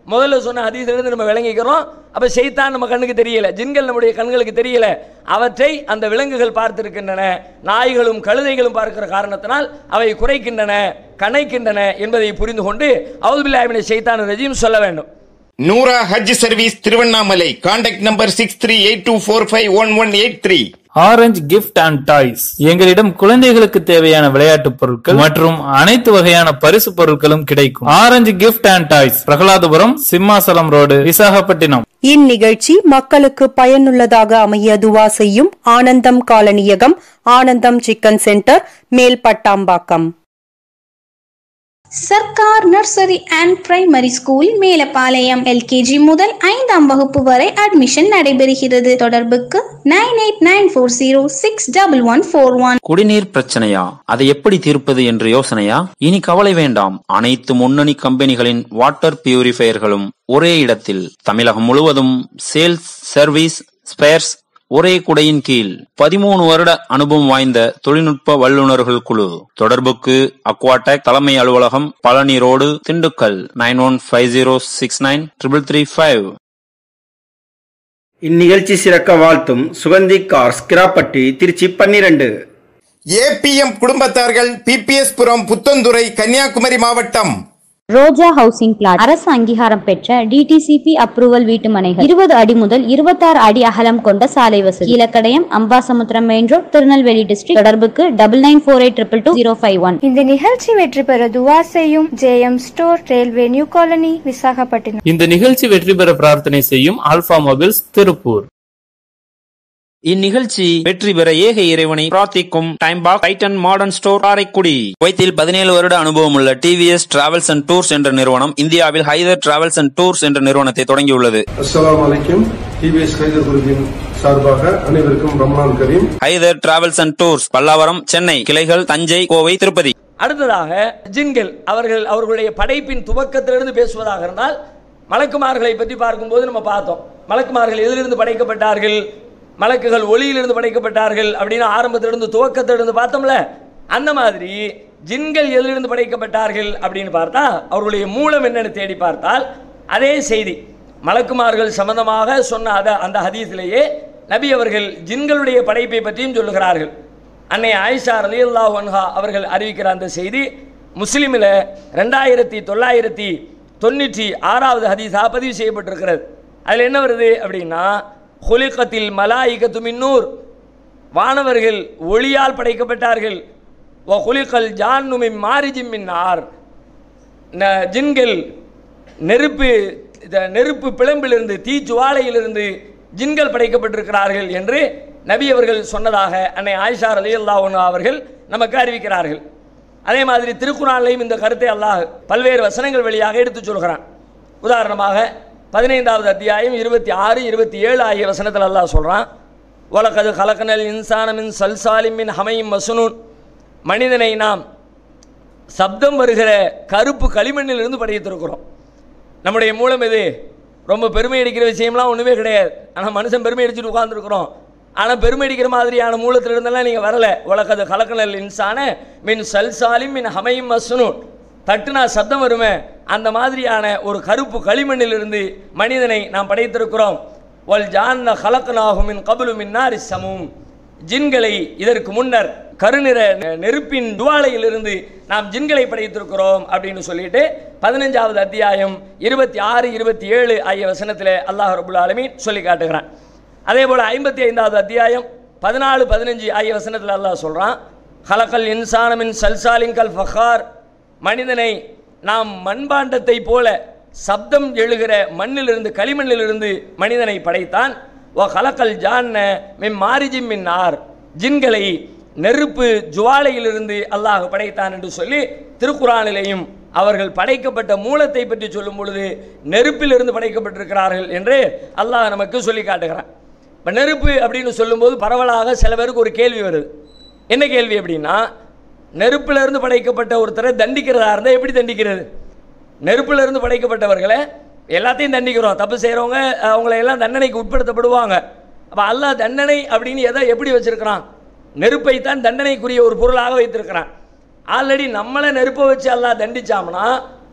முதல்ல சொன்ன ஹதீஸிலிருந்து நம்ம விளங்கிக்கிறோம் அப்போ ஷைத்தான் நம்ம கண்ணுக்கு தெரியல ஜின்கள் நம்முடைய கண்களுக்கு தெரியல அவற்றை அந்த விலங்குகள் பார்த்திருக்கின்றன நாய்களும் கழுதைகளும் பார்க்கிற காரணத்தினால் அவை குறைக்கின்றன கணைக்கின்றன என்பதை புரிந்து கொண்டு அவுதுபில்லாமின ஷைத்தான் ரஜீம் சொல்ல வேண்டும் Noora Hajj service Tiruvannamalai contact number six three eight two four five one one eight three orange gift and toys எங்களிடம் குழந்தைகளுக்கு தேவையான விளையாட்டுப் பொருட்கள் மற்றும் அனைத்து வகையான பரிசு பொருட்களும் கிடைக்கும் orange gift and toys Prahaladapuram Simhachalam road Visakhapatnam இந்நிகழ்ச்சி மக்களுக்கு பயனுள்ளதாக அமைய துவா செய்யும் ஆனந்தம் காலனியகம் ஆனந்தம் சிக்கன் சென்டர் மேல்பட்டாம்பாக்கம் சர்க்கார் nursery and primary school Melapalayam LKG முதல் ஐந்தாம் வகுப்பு வரை அட்மிஷன் நடைபெறுகிறது தொடர்புக்கு nine eight nine four zero six double one four one குடிநீர் பிரச்சனையா அதை எப்படி தீர்ப்பது என்று யோசனையா இனி கவலை வேண்டாம் அனைத்து முன்னணி கம்பெனிகளின் வாட்டர் பியூரிஃபையர்களும் ஒரே இடத்தில் தமிழகம் முழுவதும் சேல்ஸ் சர்வீஸ் ஸ்பேர்ஸ் ஒரே குடையின் கீழ் பதிமூணு வருட அனுபவம் வாய்ந்த தொழில்நுட்ப வல்லுநர்கள் குழு தொடர்புக்கு அக்வாடெக் தலைமை அலுவலகம் Palani road Dindigul nine one five zero six nine triple three five இந்நிகழ்ச்சி சிறக்க வாழ்த்தும் சுகந்தி கார்ஸ் கிராப்பட்டி திருச்சி பன்னிரண்டு ஏபிஎம் குடும்பத்தார்கள் பிபிஎஸ் புரம் புத்தந்துறை கன்னியாகுமரி மாவட்டம் ரோஜா ஹவுசிங் பிளாட் அரசு அங்கீகாரம் பெற்ற டிடிசிபி அப்ரூவல் வீட்டு மனைகள் இருபது அடி முதல் இருபத்தாறு அடி அகலம் கொண்ட சாலை வசதி Keezhakadayam Ambasamudram main road Tirunelveli district தொடர்புக்கு double nine four eight triple two zero five one இந்த நிகழ்ச்சி வெற்றி பெற துவா செய்யும் JM store railway new colony Visakhapatnam இந்த நிகழ்ச்சி வெற்றி பெற பிரார்த்தனை செய்யும் ஆல்பா மொபைல்ஸ் திருப்பூர் இந்நிகழ்ச்சி வெற்றி பெற ஏக இறைவனை பிரார்த்திக்கும் time pack Titan modern store Karaikudi குவைத்தில் பதினேழு வருட அனுபவம் உள்ள டிவிஎஸ் டிராவல்ஸ் அண்ட் டூர்ஸ் என்ற நிறுவனம் இந்தியாவில் ஹைதர் டிராவல்ஸ் அண்ட் டூர்ஸ் என்ற நிறுவனத்தை தொடங்கியுள்ளது அஸ்ஸலாமு அலைக்கும் டிவிஎஸ் ஹைதர் குருவின் சார்பாக அனைவருக்கும் ரமலான் கரீம் Haider travels and tours Pallavaram Chennai கிளைகள் தஞ்சை கோவை திருப்பதி அடுத்ததாக ஜின்கள் அவர்கள் அவர்களுடைய படைப்பின் துவக்கத்திலிருந்து பேசுவதாக இருந்தால் மலக்குமார்களை பற்றி பார்க்கும்போது நம்ம பார்த்தோம் மலக்குமார்கள் எதிலிருந்து படைக்கப்பட்டார்கள் மலக்குகள் ஒளியிலிருந்து படைக்கப்பட்டார்கள் அப்படின்னு ஆரம்பத்திலிருந்து துவக்கத்திலிருந்து பார்த்தோம்ல அந்த மாதிரி ஜின்கள் எதிலிருந்து படைக்கப்பட்டார்கள் அப்படின்னு பார்த்தா அவர்களுடைய மூலம் என்னன்னு தேடி பார்த்தால் அதே செய்தி மலக்குமார்கள் சம்பந்தமாக சொன்ன அத அந்த ஹதீஸிலேயே நபி அவர்கள் ஜின்களுடைய படைப்பை பற்றியும் சொல்லுகிறார்கள் அன்னை ஆயிஷா ரலியல்லாஹு அன்ஹா அவர்கள் அறிவிக்கிற அந்த செய்தி முஸ்லிமில் ரெண்டாயிரத்தி தொள்ளாயிரத்தி தொண்ணூற்றி ஆறாவது ஹதீஸா பதிவு செய்யப்பட்டிருக்கிறது அதில் என்ன வருது அப்படின்னா ஹுலிகத்தில் மலாயிகத்து மின்னூர் வானவர்கள் ஒளியால் படைக்கப்பட்டார்கள் ஓ ஹுலிகல் ஜான்னுமின் மாரிஜிம் மின்னார் ந- ஜின்கள் நெருப்பு இந்த நெருப்பு பிளம்பிலிருந்து தீச்சுவாலையிலிருந்து ஜின்கள் படைக்கப்பட்டிருக்கிறார்கள் என்று நபி அவர்கள் சொன்னதாக அன்னை ஆயிஷா ரலியல்லாஹு அவர்கள் நமக்கு அறிவிக்கிறார்கள் அதே மாதிரி திருக்குறான்லையும் இந்த கருத்தை அல்லாஹ் பல்வேறு வசனங்கள் வழியாக எடுத்துச் சொல்கிறான் உதாரணமாக பதினைந்தாவது அத்தியாயம் இருபத்தி ஆறு இருபத்தி ஏழு ஆகிய வசனத்தில் அல்லாஹ் சொல்கிறான் உலகது கலக்கனல் இன்சானமின் சல்சாலிமின் ஹமையும் மசுனூன் மனிதனை நாம் சப்தம் வருகிற கருப்பு களிமண்ணிலிருந்து படைத்திருக்கிறோம் நம்முடைய மூலம் இது ரொம்ப பெருமை அடிக்கிற விஷயம்லாம் ஒன்றுமே கிடையாது ஆனால் மனுஷன் பெருமை அடிச்சுட்டு உட்காந்துருக்குறோம் ஆனால் பெருமை அடிக்கிற மாதிரியான மூலத்திலிருந்தெல்லாம் நீங்கள் வரல உலகது கலக்கணல் இன்சான மின் சல்சாலிம் மின் ஹமையும் மஸ்னு தட்டுனா சத்தம் வருமே அந்த மாதிரியான ஒரு கருப்பு களிமண்ணிலிருந்து மனிதனை நாம் படைத்திருக்கிறோம் ஒல் ஜான்ன கலக்கனாகும் மின் கபுலு மின் நாரி சமூம் ஜின்களை இதற்கு முன்னர் கருநிற நெ- நெருப்பின் துவாலையிலிருந்து நாம் ஜின்களை படைத்திருக்கிறோம் அப்படின்னு சொல்லிட்டு பதினஞ்சாவது அத்தியாயம் இருபத்தி ஆறு இருபத்தி ஏழு ஆகிய வசனத்தில் அல்லாஹ் ரபுல் ஆலமீன் சொல்லி காட்டுகிறான் அதே போல் ஐம்பத்தி ஐந்தாவது அத்தியாயம் பதினாலு பதினஞ்சு ஆகிய வசனத்தில் அல்லாஹ் சொல்கிறான் ஹலக்கல் இன்சானமின் சல்சாலிங்கல் ஃபஹார் மனிதனை நாம் மண்பாண்டத்தை போல சப்தம் எழுகிற மண்ணிலிருந்து களிமண்ணிலிருந்து மனிதனை படைத்தான் ஓ கலக்கல் ஜான்ன மின் மாரிஜிம் மின் ஆர் ஜின்களை நெருப்பு ஜுவாலையிலிருந்து அல்லாஹ் படைத்தான் என்று சொல்லி திருக்குறானிலேயும் அவர்கள் படைக்கப்பட்ட மூலத்தை பற்றி சொல்லும் பொழுது நெருப்பிலிருந்து படைக்கப்பட்டிருக்கிறார்கள் என்று அல்லாஹ் நமக்கு சொல்லி காட்டுகிறான் இப்போ நெருப்பு அப்படின்னு சொல்லும்போது பரவலாக சில பேருக்கு ஒரு கேள்வி வருது என்ன கேள்வி அப்படின்னா நெருப்பிலிருந்து படைக்கப்பட்ட ஒருத்தரை தண்டிக்கிறதா இருந்தால் எப்படி தண்டிக்கிறது நெருப்பிலிருந்து படைக்கப்பட்டவர்களை எல்லாத்தையும் தண்டிக்கிறோம் தப்பு செய்கிறவங்க அவங்கள எல்லாம் தண்டனைக்கு உட்படுத்தப்படுவாங்க அப்போ அல்லாஹ் தண்டனை அப்படின்னு எதை எப்படி வச்சிருக்கிறான் நெருப்பை தான் தண்டனைக்குரிய ஒரு பொருளாக வைத்திருக்கிறான் ஆல்ரெடி நம்மளை நெருப்பை வச்சு அல்லாஹ் தண்டிச்சாம்னா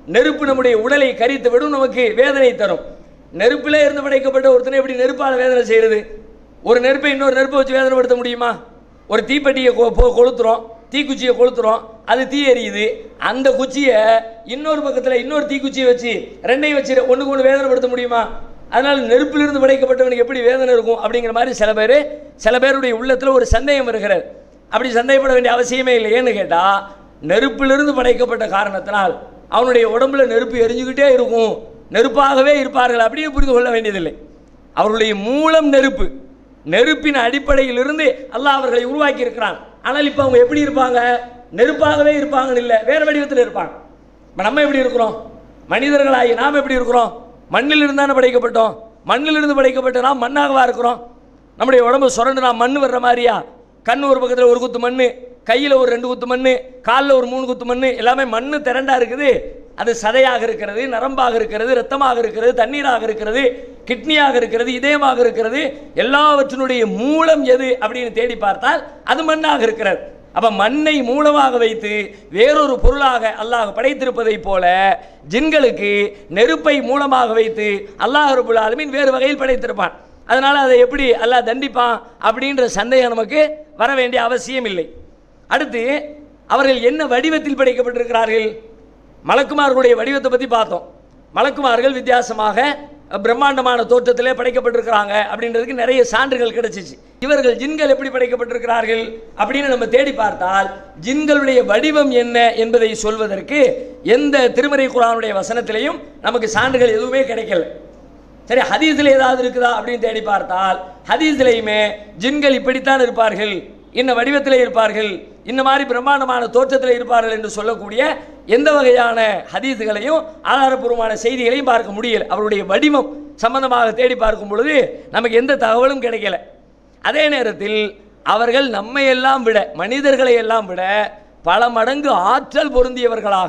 நெருப்பு நம்முடைய உடலை கரித்து விடும் நமக்கு வேதனை தரும் நெருப்பிலே இருந்து படைக்கப்பட்ட ஒருத்தனை எப்படி நெருப்பால் வேதனை செய்யறது ஒரு நெருப்பை இன்னொரு நெருப்பை வச்சு வேதனைப்படுத்த முடியுமா ஒரு தீப்பெட்டியை கொ- பொ- கொளுத்துறோம் தீக்குச்சியை கொளுத்துறோம் அது தீ எரியுது அந்த குச்சியை இன்னொரு பக்கத்தில் இன்னொரு தீக்குச்சியை வச்சு ரெண்டையும் வச்சு ஒன்றுக்கு ஒன்று வேதனைப்படுத்த முடியுமா அதனால் நெருப்பிலிருந்து படைக்கப்பட்டவனுக்கு எப்படி வேதனை இருக்கும் அப்படிங்கிற மாதிரி சில பேர் சில பேருடைய உள்ளத்தில் ஒரு சந்தேகம் இருக்கிறது அப்படி சந்தேகப்பட வேண்டிய அவசியமே இல்லை ஏன்னு கேட்டால் நெருப்பிலிருந்து படைக்கப்பட்ட காரணத்தினால் அவனுடைய உடம்புல நெருப்பு எரிஞ்சுக்கிட்டே இருக்கும் நெருப்பாகவே இருப்பார்கள் அப்படியே புரிந்து கொள்ள வேண்டியதில்லை அவர்களுடைய மூலம் நெருப்பு நெருப்பின் அடிப்படையிலிருந்து அல்லாஹ் அவர்களை உருவாக்கி இருக்கிறான் ஆனால் இப்போ அவங்க எப்படி இருப்பாங்க நெருப்பாகவே இருப்பாங்கன்னு இல்லை வேற வடிவத்தில் இருப்பாங்க இப்போ நம்ம எப்படி இருக்கிறோம் மனிதர்களாகி நாம் எப்படி இருக்கிறோம் மண்ணில் இருந்தானே படைக்கப்பட்டோம் மண்ணிலிருந்து படைக்கப்பட்ட நாம் மண்ணாகவா இருக்கிறோம் நம்முடைய உடம்பு சுரண்டு நாம் மண் வர்ற மாதிரியா கண் ஒரு பக்கத்தில் ஒரு குத்து மண் கையில் ஒரு ரெண்டு குத்து மண் காலில் ஒரு மூணு குத்து மண் எல்லாமே மண் திரண்டா இருக்குது அது சதையாக இருக்கிறது நரம்பாக இருக்கிறது ரத்தமாக இருக்கிறது தண்ணீராக இருக்கிறது கிட்னியாக இருக்கிறது இதயமாக இருக்கிறது எல்லாவற்றினுடைய மூலம் எது அப்படின்னு தேடி பார்த்தால் அது மண்ணாக இருக்கிறது அப்ப மண்ணை மூலமாக வைத்து வேறொரு பொருளாக அல்லாஹ் படைத்திருப்பதைப் போல ஜின்களுக்கு நெருப்பை மூலமாக வைத்து அல்லாஹ் ரபுல் ஆலமீன் வேறு வகையில் படைத்திருப்பான் அதனால அதை எப்படி அல்லாஹ் தண்டிப்பான் அப்படின்ற சந்தேகம் நமக்கு வர வேண்டிய அவசியம் இல்லை அடுத்து அவர்கள் என்ன வடிவத்தில் படைக்கப்பட்டிருக்கிறார்கள் மலக்குமார்களுடைய வடிவத்தை பற்றி பார்த்தோம் மலக்குமார்கள் வித்தியாசமாக பிரம்மாண்டமான தோற்றத்திலே படைக்கப்பட்டிருக்கிறாங்க அப்படின்றதுக்கு நிறைய சான்றுகள் கிடைச்சிச்சு இவர்கள் ஜின்கள் எப்படி படைக்கப்பட்டிருக்கிறார்கள் அப்படின்னு நம்ம தேடி பார்த்தால் ஜின்களுடைய வடிவம் என்ன என்பதை சொல்வதற்கு எந்த திருமறை குரானுடைய வசனத்திலையும் நமக்கு சான்றுகள் எதுவுமே கிடைக்கல சரி ஹதீஸில் ஏதாவது இருக்குதா அப்படின்னு தேடி பார்த்தால் ஹதீஸ்லையுமே ஜின்கள் இப்படித்தான் இருப்பார்கள் இந்த வடிவத்தில் இருப்பார்கள் இந்த மாதிரி பிரம்மாண்டமான தோற்றத்தில் இருப்பார்கள் என்று சொல்லக்கூடிய எந்த வகையான ஹதீஸுகளையும் ஆதாரப்பூர்வமான செய்திகளையும் பார்க்க முடியல அவருடைய வடிவம் சம்பந்தமாக தேடி பார்க்கும் பொழுது நமக்கு எந்த தகவலும் கிடைக்கல அதே நேரத்தில் அவர்கள் நம்மை எல்லாம் விட மனிதர்களை எல்லாம் விட பல மடங்கு ஆற்றல் பொருந்தியவர்களாக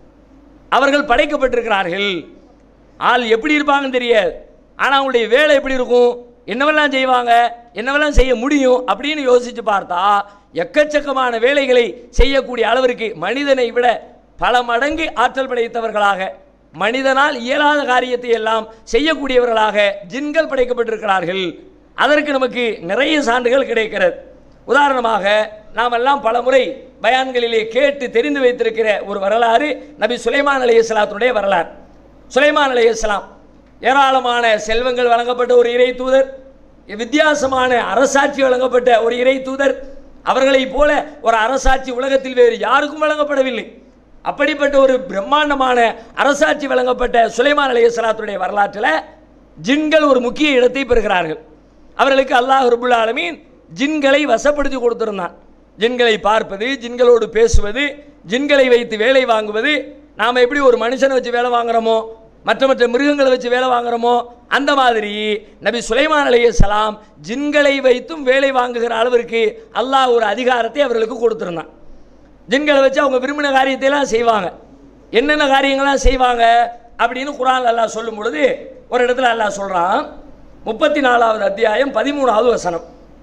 அவர்கள் படைக்கப்பட்டிருக்கிறார்கள் ஆள் எப்படி இருப்பாங்கன்னு தெரியாது ஆனால் அவங்களுடைய வேலை எப்படி இருக்கும் என்னவெல்லாம் செய்வாங்க என்னவெல்லாம் செய்ய முடியும் அப்படின்னு யோசித்து பார்த்தா எக்கச்சக்கமான வேலைகளை செய்யக்கூடிய அளவிற்கு மனிதனை விட பல மடங்கு ஆற்றல் படைத்தவர்களாக மனிதனால் இயலாத காரியத்தை எல்லாம் செய்யக்கூடியவர்களாக ஜின்கள் படைக்கப்பட்டிருக்கிறார்கள் அதற்கு நமக்கு நிறைய சான்றுகள் கிடைக்கிறது உதாரணமாக நாம் எல்லாம் பல முறை பயான்களிலே கேட்டு தெரிந்து வைத்திருக்கிற ஒரு வரலாறு நபி சுலைமான் அலைஹிஸ்ஸலாத்துடைய வரலாறு சுலைமான் அலைஹிஸ்ஸலாம் ஏராளமான செல்வங்கள் வழங்கப்பட்ட ஒரு இறை தூதர் வித்தியாசமான அரசாட்சி வழங்கப்பட்ட ஒரு இறை தூதர் அவர்களைப் போல ஒரு அரசாட்சி உலகத்தில் வேறு யாருக்கும் வழங்கப்படவில்லை அப்படிப்பட்ட ஒரு பிரம்மாண்டமான அரசாட்சி வழங்கப்பட்ட சுலைமான் அலைஹிஸ்ஸலாத்துடைய வரலாற்றில் ஜின்கள் ஒரு முக்கிய இடத்தை பெறுகிறார்கள் அவர்களுக்கு அல்லாஹ் ரபுல் ஆலமீன் ஜின்களை வசப்படுத்தி கொடுத்திருந்தான் ஜின்களை பார்ப்பது ஜின்களோடு பேசுவது ஜின்களை வைத்து வேலை வாங்குவது நாம் எப்படி ஒரு மனுஷனை வச்சு வேலை வாங்குறோமோ மற்ற மற்ற மிருகங்களை வச்சு வேலை வாங்குறோமோ அந்த மாதிரி நபி சுலைமான் அலைஹிஸ்ஸலாம் ஜின்களை வைத்தும் வேலை வாங்குகிற அளவிற்கு அல்லாஹ் ஒரு அதிகாரத்தை அவர்களுக்கு கொடுத்திருந்தான் ஜின்களை வச்சு அவங்க விரும்பின காரியத்தை எல்லாம் செய்வாங்க என்னென்ன காரியங்கள்லாம் செய்வாங்க அப்படின்னு குரான் அல்லாஹ் சொல்லும் பொழுது ஒரு இடத்துல அல்லாஹ் சொல்றான் முப்பத்தி நாலாவது அத்தியாயம் பதிமூணாவது வசனம்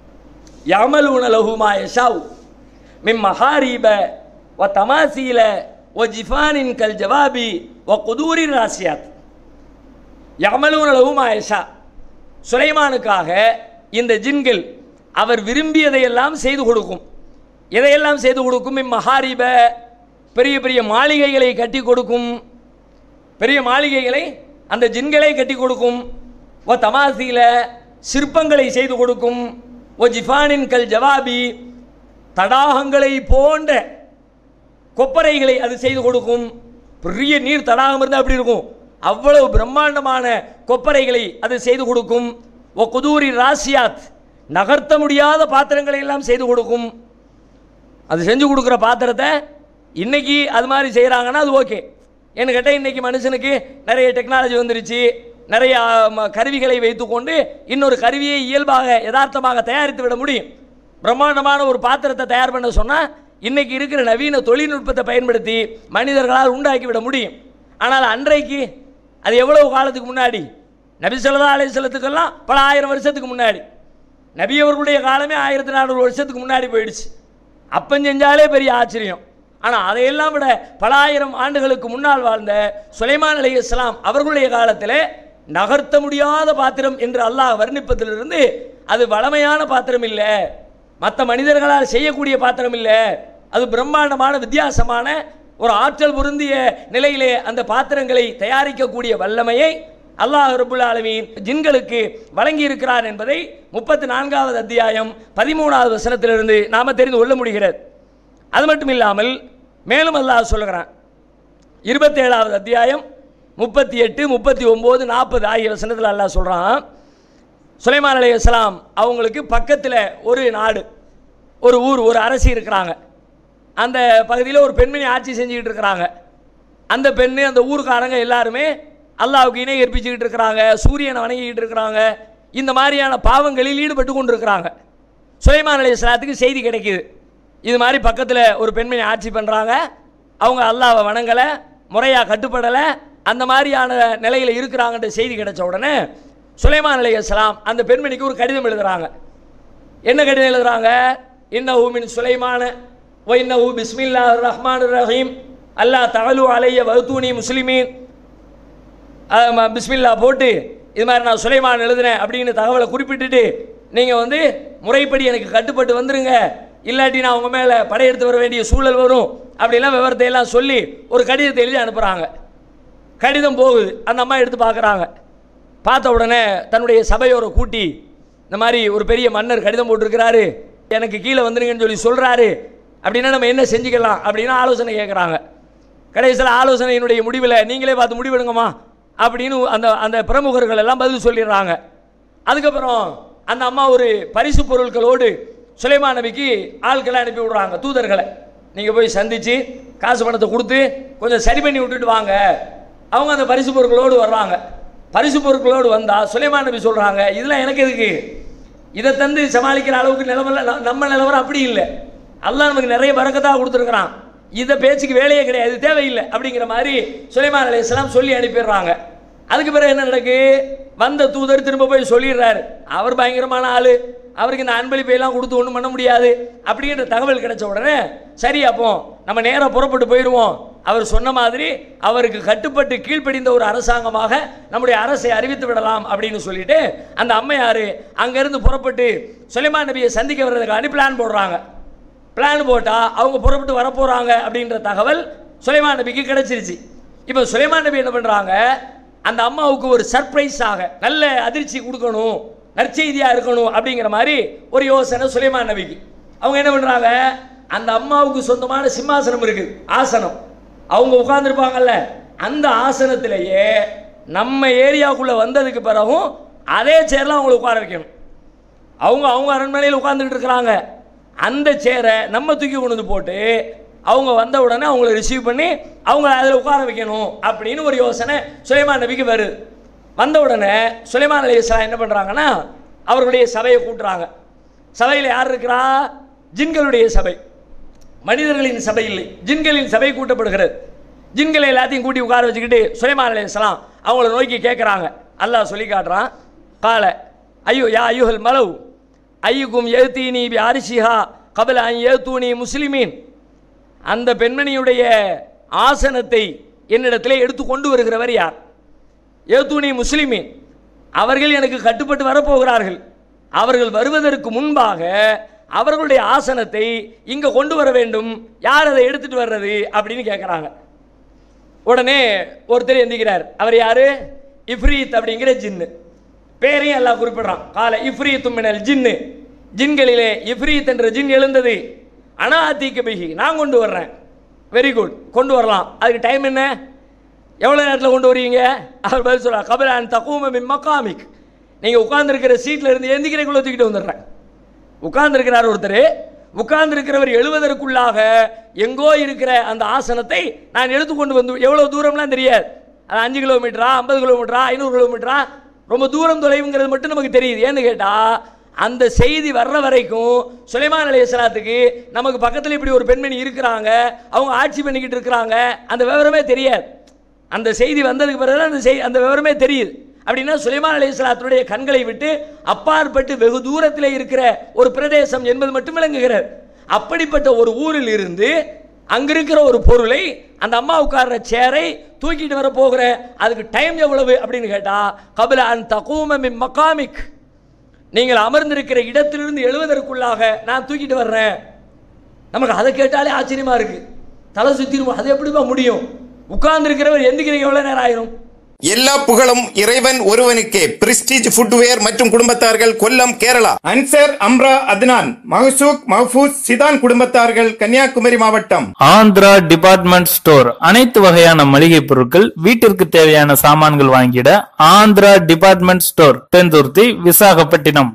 யமலூன லஹுமா யஷாவ் மிம் மஹாரீப வ தமாசீல வ ஜிஃபானின் கல் ஜவாபி வ குதூரின் ராசியாத் யமலூன லஹுமா யஷா சுலைமானுக்காக இந்த ஜின்கள் அவர் விரும்பியதையெல்லாம் செய்து கொடுக்கும் எதையெல்லாம் செய்து கொடுக்கும் இம்மஹாரிப பெரிய பெரிய மாளிகைகளை கட்டி கொடுக்கும் பெரிய மாளிகைகளை அந்த ஜின்களை கட்டி கொடுக்கும் ஓ தமாசில சிற்பங்களை செய்து கொடுக்கும் ஓ ஜிஃபானின் கல் ஜவாபி தடாகங்களை போன்ற கொப்பரைகளை அது செய்து கொடுக்கும் பெரிய நீர் தடாகம் இருந்தால் அப்படி இருக்கும் அவ்வளவு பிரம்மாண்டமான கொப்பரைகளை அது செய்து கொடுக்கும் ஓ குதூரி ராசியாத் நகர்த்த முடியாத பாத்திரங்களை எல்லாம் செய்து கொடுக்கும் அது செஞ்சு கொடுக்குற பாத்திரத்தை இன்னைக்கு அது மாதிரி செய்கிறாங்கன்னா அது ஓகே ஏன்னு கேட்டால் இன்னைக்கு மனுஷனுக்கு நிறைய டெக்னாலஜி வந்துருச்சு நிறைய ம, கருவிகளை வைத்துக்கொண்டு இன்னொரு கருவியை இயல்பாக யதார்த்தமாக தயாரித்து விட முடியும் பிரம்மாண்டமான ஒரு பாத்திரத்தை தயார் பண்ண சொன்னால் இன்னைக்கு இருக்கிற நவீன தொழில்நுட்பத்தை பயன்படுத்தி மனிதர்களால் உண்டாக்கி விட முடியும் ஆனால் அன்றைக்கு அது எவ்வளவு காலத்துக்கு முன்னாடி நபி சொல்லதா அலைசலத்துக்கெல்லாம் பல ஆயிரம் வருஷத்துக்கு முன்னாடி நபி அவர்களுடைய காலமே ஆயிரத்தி நானூறு வருஷத்துக்கு முன்னாடி போயிடுச்சு அப்பம் செஞ்சாலே பெரிய ஆச்சரியம் ஆனால் அதையெல்லாம் விட பல ஆயிரம் ஆண்டுகளுக்கு முன்னால் வாழ்ந்த சுலைமான் அலி இஸ்லாம் அவர்களுடைய காலத்தில் நகர்த்த முடியாத பாத்திரம் என்று அல்லாஹ் வர்ணிப்பதிலிருந்து அது வளமையான பாத்திரம் இல்லை மற்ற மனிதர்களால் செய்யக்கூடிய பாத்திரம் இல்லை அது பிரம்மாண்டமான வித்தியாசமான ஒரு ஆற்றல் பொருந்திய நிலையிலே அந்த பாத்திரங்களை தயாரிக்கக்கூடிய வல்லமையை அல்லாஹ் ரபுல் ஆலமீன் ஜின்களுக்கு வழங்கி இருக்கிறார் என்பதை முப்பத்தி நான்காவது அத்தியாயம் பதிமூணாவது வசனத்திலிருந்து நாம தெரிந்து கொள்ள முடிகிறது அது மட்டும் இல்லாமல் மேலும் அல்லாஹ் சொல்லுகிறான் இருபத்தேழாவது அத்தியாயம் முப்பத்தி எட்டு முப்பத்தி ஒம்பது நாற்பது ஆகிய வசனத்தில் அல்லாஹ் சொல்கிறான் சுலைமான் அலி இஸ்லாம் அவங்களுக்கு பக்கத்தில் ஒரு நாடு ஒரு ஊர் ஒரு அரசி இருக்கிறாங்க அந்த பகுதியில் ஒரு பெண்மணி ஆட்சி செஞ்சுக்கிட்டு இருக்கிறாங்க அந்த பெண்ணு அந்த ஊருக்காரங்க எல்லாருமே அல்லாவுக்கு இணை கற்பிச்சுக்கிட்டு இருக்கிறாங்க சூரியனை வணங்கிக்கிட்டு இருக்கிறாங்க இந்த மாதிரியான பாவங்களில் ஈடுபட்டு கொண்டு இருக்கிறாங்க சுலைமான் அலி இஸ்லாத்துக்கு செய்தி கிடைக்குது இது மாதிரி பக்கத்தில் ஒரு பெண்மணி ஆட்சி பண்ணுறாங்க அவங்க அல்லாவை வணங்கலை முறையாக கட்டுப்படலை அந்த மாதிரியான நிலையில் இருக்கிறாங்கன்ற செய்தி கிடைச்ச உடனே சுலைமான் அலி இஸ்லாம் அந்த பெண்மணிக்கு ஒரு கடிதம் எழுதுறாங்க என்ன கடிதம் எழுதுறாங்க இன்னஹு மின் சுலைமான ஒ இன்னஹு பிஸ்மில்லா ரஹ்மான் ரஹீம் அல்லாஹ் தகலு அலைய வகுத்தூனி முஸ்லிமீன் அஹ் பிஸ்மில்லா போட்டு இது மாதிரி நான் சுலைமான் எழுதுனேன் அப்படின்னு தகவலை குறிப்பிட்டுட்டு நீங்கள் வந்து முறைப்படி எனக்கு கட்டுப்பட்டு வந்துருங்க இல்லாட்டி நான் உங்கள் மேலே படையெடுத்து வர வேண்டிய சூழல் வரும் அப்படிலாம் விவரத்தை எல்லாம் சொல்லி ஒரு கடிதத்தை எழுதி அனுப்புகிறாங்க கடிதம் போகுது அந்த அம்மா எடுத்து பார்க்குறாங்க பார்த்த உடனே தன்னுடைய சபையோரை கூட்டி இந்த மாதிரி ஒரு பெரிய மன்னர் கடிதம் போட்டிருக்கிறாரு எனக்கு கீழே வந்துருங்கன்னு சொல்லி சொல்கிறாரு அப்படின்னா நம்ம என்ன செஞ்சுக்கலாம் அப்படின்னு ஆலோசனை கேட்குறாங்க கடைசியில் ஆலோசனையினுடைய முடிவில் நீங்களே பார்த்து முடிவெடுங்கம்மா அப்படின்னு அந்த அந்த பிரமுகர்கள் எல்லாம் பதில் சொல்லிடுறாங்க அதுக்கப்புறம் அந்த அம்மா ஒரு பரிசு பொருட்களோடு சுலைமான் நபிக்கு ஆட்களை அனுப்பி விடுறாங்க தூதர்களை நீங்கள் போய் சந்தித்து காசு பணத்தை கொடுத்து கொஞ்சம் சரி பண்ணி விட்டுட்டு வாங்க அவங்க அந்த பரிசு பொருட்களோடு வர்றாங்க பரிசு பொருட்களோடு வந்தால் சுலைமான் நபி சொல்கிறாங்க இதெல்லாம் எனக்கு எதுக்கு இதை தந்து சமாளிக்கிற அளவுக்கு நிலமெல்லாம் ந- நம்ம நிலவரம் அப்படி இல்லை அல்லாஹ் நமக்கு நிறைய பறக்கத்தாக கொடுத்துருக்குறான் இதை பேச்சுக்கு வேலையே கிடையாது இது தேவையில்லை அப்படிங்கிற மாதிரி சுலைமான் அலையாம் சொல்லி அனுப்பிடுறாங்க அதுக்கு பிறகு என்ன நடக்கு வந்த தூதர் திரும்ப போய் சொல்லிடுறாரு அவர் பயங்கரமான ஆளு அவருக்கு இந்த அன்பளிப்பை எல்லாம் கொடுத்து ஒன்றும் பண்ண முடியாது அப்படிங்கிற தகவல் கிடைச்ச உடனே சரி அப்போ நம்ம நேராக புறப்பட்டு போயிடுவோம் அவர் சொன்ன மாதிரி அவருக்கு கட்டுப்பட்டு கீழ்ப்படிந்த ஒரு அரசாங்கமாக நம்முடைய அரசை அறிவித்து விடலாம் அப்படின்னு சொல்லிட்டு அந்த அம்மையார் அங்கேருந்து புறப்பட்டு சுலைமான் நபியை சந்திக்க வர்றதுக்காண்டி பிளான் போடுறாங்க பிளான் போட்டால் அவங்க புறப்பட்டு வரப்போகிறாங்க அப்படின்ற தகவல் சுலைமான் நபிக்கு கிடைச்சிருச்சு இப்போ சுலைமான் நபி என்ன பண்ணுறாங்க அந்த அம்மாவுக்கு ஒரு சர்ப்ரைஸாக நல்ல அதிர்ச்சி கொடுக்கணும் நற்செய்தியாக இருக்கணும் அப்படிங்கிற மாதிரி ஒரு யோசனை சுலைமான் நபிக்கு அவங்க என்ன பண்ணுறாங்க அந்த அம்மாவுக்கு சொந்தமான சிம்மாசனம் இருக்குது ஆசனம் அவங்க உட்கார்ந்துருப்பாங்கல்ல அந்த ஆசனத்திலேயே நம்ம ஏரியாவுக்குள்ளே வந்ததுக்கு பிறகும் அதே சேர்ல அவங்களை உட்கார வைக்கணும் அவங்க அவங்க அரண்மனையில் உட்காந்துக்கிட்டு இருக்கிறாங்க அந்த சேரை நம்ம தூக்கி கொண்டு வந்து போட்டு அவங்க வந்த உடனே அவங்கள ரிசீவ் பண்ணி அவங்கள அதில் உட்கார வைக்கணும் அப்படின்னு ஒரு யோசனை சுலைமான் நபிக்கு வருது வந்த உடனே சுலைமான் அலி இஸ்லாம் என்ன பண்ணுறாங்கன்னா அவர்களுடைய சபையை கூட்டுறாங்க சபையில் யார் இருக்கிறா ஜின்களுடைய சபை மனிதர்களின் சபை இல்லை ஜின்களின் சபை கூட்டப்படுகிறது ஜின்களை எல்லாத்தையும் கூட்டி உட்கார வச்சுக்கிட்டு சுலைமான் அலி இஸ்லாம் அவங்கள நோக்கி கேட்குறாங்க அல்லாஹ் சொல்லி காட்டுறான் கால ஐயோ யா ஐயுஹல் மலவு ஐயுக்கும் எழுத்தீனி பி அரிசிஹா கபல ஐ எழுத்தூனி முஸ்லிமீன் அந்த பெண்மணியுடைய ஆசனத்தை என்னிடத்திலே எடுத்து கொண்டு வருகிறவர் யார் ஏத்தூனி முஸ்லிமீன் அவர்கள் எனக்கு கட்டுப்பட்டு வரப்போகிறார்கள் அவர்கள் வருவதற்கு முன்பாக அவர்களுடைய ஆசனத்தை இங்கே கொண்டு வர வேண்டும் யார் அதை எடுத்துட்டு வர்றது அப்படின்னு கேட்குறாங்க உடனே ஒருத்தர் எந்திக்கிறார் அவர் யாரு இஃப்ரீத் அப்படிங்கிற ஜின்னு பேரையும் எல்லாம் குறிப்பிடுறான் கால இஃப்ரீத் மினல் ஜின்னு ஜின்களிலே இஃப்ரீத் என்ற ஜின் எழுந்தது அனாத்திக்க பிகி நான் கொண்டு வர்றேன் வெரி குட் கொண்டு வரலாம் அதுக்கு டைம் என்ன எவ்வளோ நேரத்தில் கொண்டு வருவீங்க அவர் பதில் சொல்கிறார் கபிலான் தக்கூம மின் மக்காமிக் நீங்கள் உட்கார்ந்துருக்கிற சீட்டில் இருந்து எந்திக்கிறக்குள்ள தூக்கிட்டு வந்துடுறேன் உட்கார்ந்துருக்கிறார் ஒருத்தர் உட்கார்ந்துருக்கிறவர் எழுவதற்குள்ளாக எங்கோ இருக்கிற அந்த ஆசனத்தை நான் எடுத்துக்கொண்டு வந்து எவ்வளோ தூரம்லாம் தெரியாது அது அஞ்சு கிலோமீட்டரா ஐம்பது கிலோமீட்டரா ஐநூறு கிலோமீட்டரா ரொம்ப தூரம் தொலைவுங்கிறது மட்டும் நமக்கு தெரியுது ஏன்னு கேட்டால் அந்த செய்தி வர்ற வரைக்கும் சுலைமான் அலையசலாத்துக்கு நமக்கு பக்கத்தில் இப்படி ஒரு பெண்மணி இருக்கிறாங்க அவங்க ஆட்சி பண்ணிக்கிட்டு இருக்கிறாங்க அந்த விவரமே தெரியாது அந்த செய்தி வந்ததுக்கு பிறகு அந்த செய் அந்த விவரமே தெரியுது அப்படின்னா சுலைமான் அலைஹிஸ்ஸலாத்துடைய கண்களை விட்டு அப்பாற்பட்டு வெகு தூரத்தில் இருக்கிற ஒரு பிரதேசம் என்பது மட்டும் விளங்குகிறது அப்படிப்பட்ட ஒரு ஊரில் இருந்து அங்க இருக்கிற ஒரு பொருளை அந்த அம்மா உட்கார்ற சேரை தூக்கிட்டு வர போகிறேன் அதுக்கு டைம் எவ்வளவு அப்படின்னு கேட்டா கபில அன் தகூம மின் மகாமிக் நீங்கள் அமர்ந்திருக்கிற இடத்திலிருந்து எழுவதற்குள்ளாக நான் தூக்கிட்டு வர்றேன் நமக்கு அதை கேட்டாலே ஆச்சரியமா இருக்கு தலை சுத்திரும் அது எப்படிப்பா முடியும் உட்கார்ந்து இருக்கிறவர் எந்திக்கிறீங்க எவ்வளவு நேரம் ஆயிரும் எல்லா புகழும் இறைவன் ஒருவனுக்கே பிரிஸ்டீஜ் ஃபுட்வேர் மற்றும் குடும்பத்தார்கள் கொல்லம் கேரளா அன்சர் அம்ரா அத்னான் மஹசூக் மஹபூஸ் சிதான் குடும்பத்தார்கள் கன்னியாகுமரி மாவட்டம் ஆந்திரா டிபார்ட்மெண்ட் ஸ்டோர் அனைத்து வகையான மளிகை பொருட்கள் வீட்டிற்கு தேவையான சாமான்கள் வாங்கிட ஆந்திரா டிபார்ட்மெண்ட் ஸ்டோர் தென்துர்த்தி விசாகப்பட்டினம்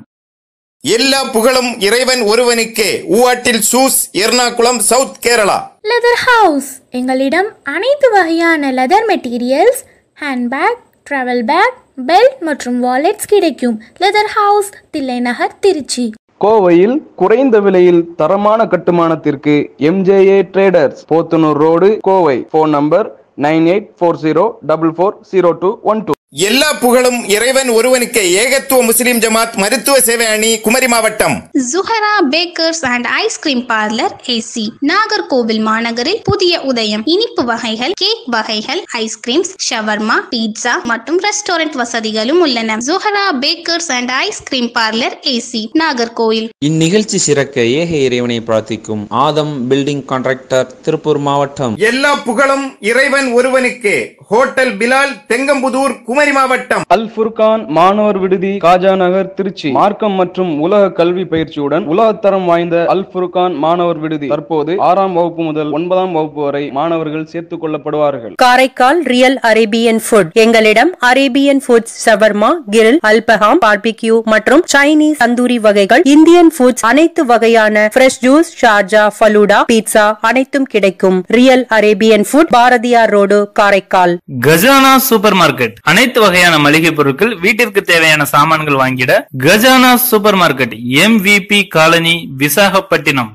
எல்லா புகழும் இறைவன் ஒருவனுக்கே ஊவாட்டில் shoes Ernakulam south Kerala leather house எங்களிடம் அனைத்து வகையான leather materials handbag travel bag belt மற்றும் வாலெட்ஸ் கிடைக்கும் லெதர் ஹவுஸ் தில்லைநகர் திருச்சி கோவையில் குறைந்த விலையில் தரமான கட்டுமானத்திற்கு MJA traders Podanur road Kovai phone number nine eight four zero double four zero two one two எல்லா புகழும் இறைவன் ஒருவனுக்கே ஏகத்துவ முஸ்லிம் ஜமாத் மருத்துவ சேவை அணி குமரி மாவட்டம் Juhara bakers and ice cream parlour AC Nagercoil மாநகரில் புதிய உதயம் இனிப்பு வகைகள் கேக் வகைகள் ஐஸ்கிரீம்ஸ் ஷவர்மா பீட்சா மற்றும் ரெஸ்டாரண்ட் வசதிகளும் உள்ளன Juhara bakers and ice cream parlour AC Nagercoil இந்நிகழ்ச்சி சிறக்க ஏக இறைவனை பிரார்த்திக்கும் ஆதம் பில்டிங் கான்ட்ராக்டர் திருப்பூர் மாவட்டம் எல்லா புகழும் இறைவன் ஒருவனுக்கே ஹோட்டல் பிலால் தெங்கம்புதூர் குமரி மாவட்டம் அல் ஃபுர்கான் மாணவர் விடுதி காஜா நகர் திருச்சி மார்க்கம் மற்றும் உலக கல்வி பயிற்சியுடன் உலகத்தரம் வாய்ந்த அல் ஃபுர்கான் மாணவர் விடுதி தற்போது ஆறாம் வகுப்பு முதல் ஒன்பதாம் வகுப்பு வரை மாணவர்கள் சேர்த்துக் கொள்ளப்படுவார்கள் காரைக்கால் ரியல் அரேபியன் ஃபுட் எங்களிடம் அரேபியன் ஃபுட்ஸ் ஷவர்மா கிரில் அல்பஹாம் பார்பிக்யூ மற்றும் சைனீஸ் தந்தூரி வகைகள் இந்தியன் ஃபுட்ஸ் அனைத்து வகையான fresh juice Sharjah falooda pizza அனைத்தும் கிடைக்கும் real Arabian food Bharathiyar road Karaikal Khajana super market அனைத்து வகையான மளிகை பொருட்கள் வீட்டிற்கு தேவையான சாமான்கள் வாங்கிட Khajana super market MVP colony Visakhapatnam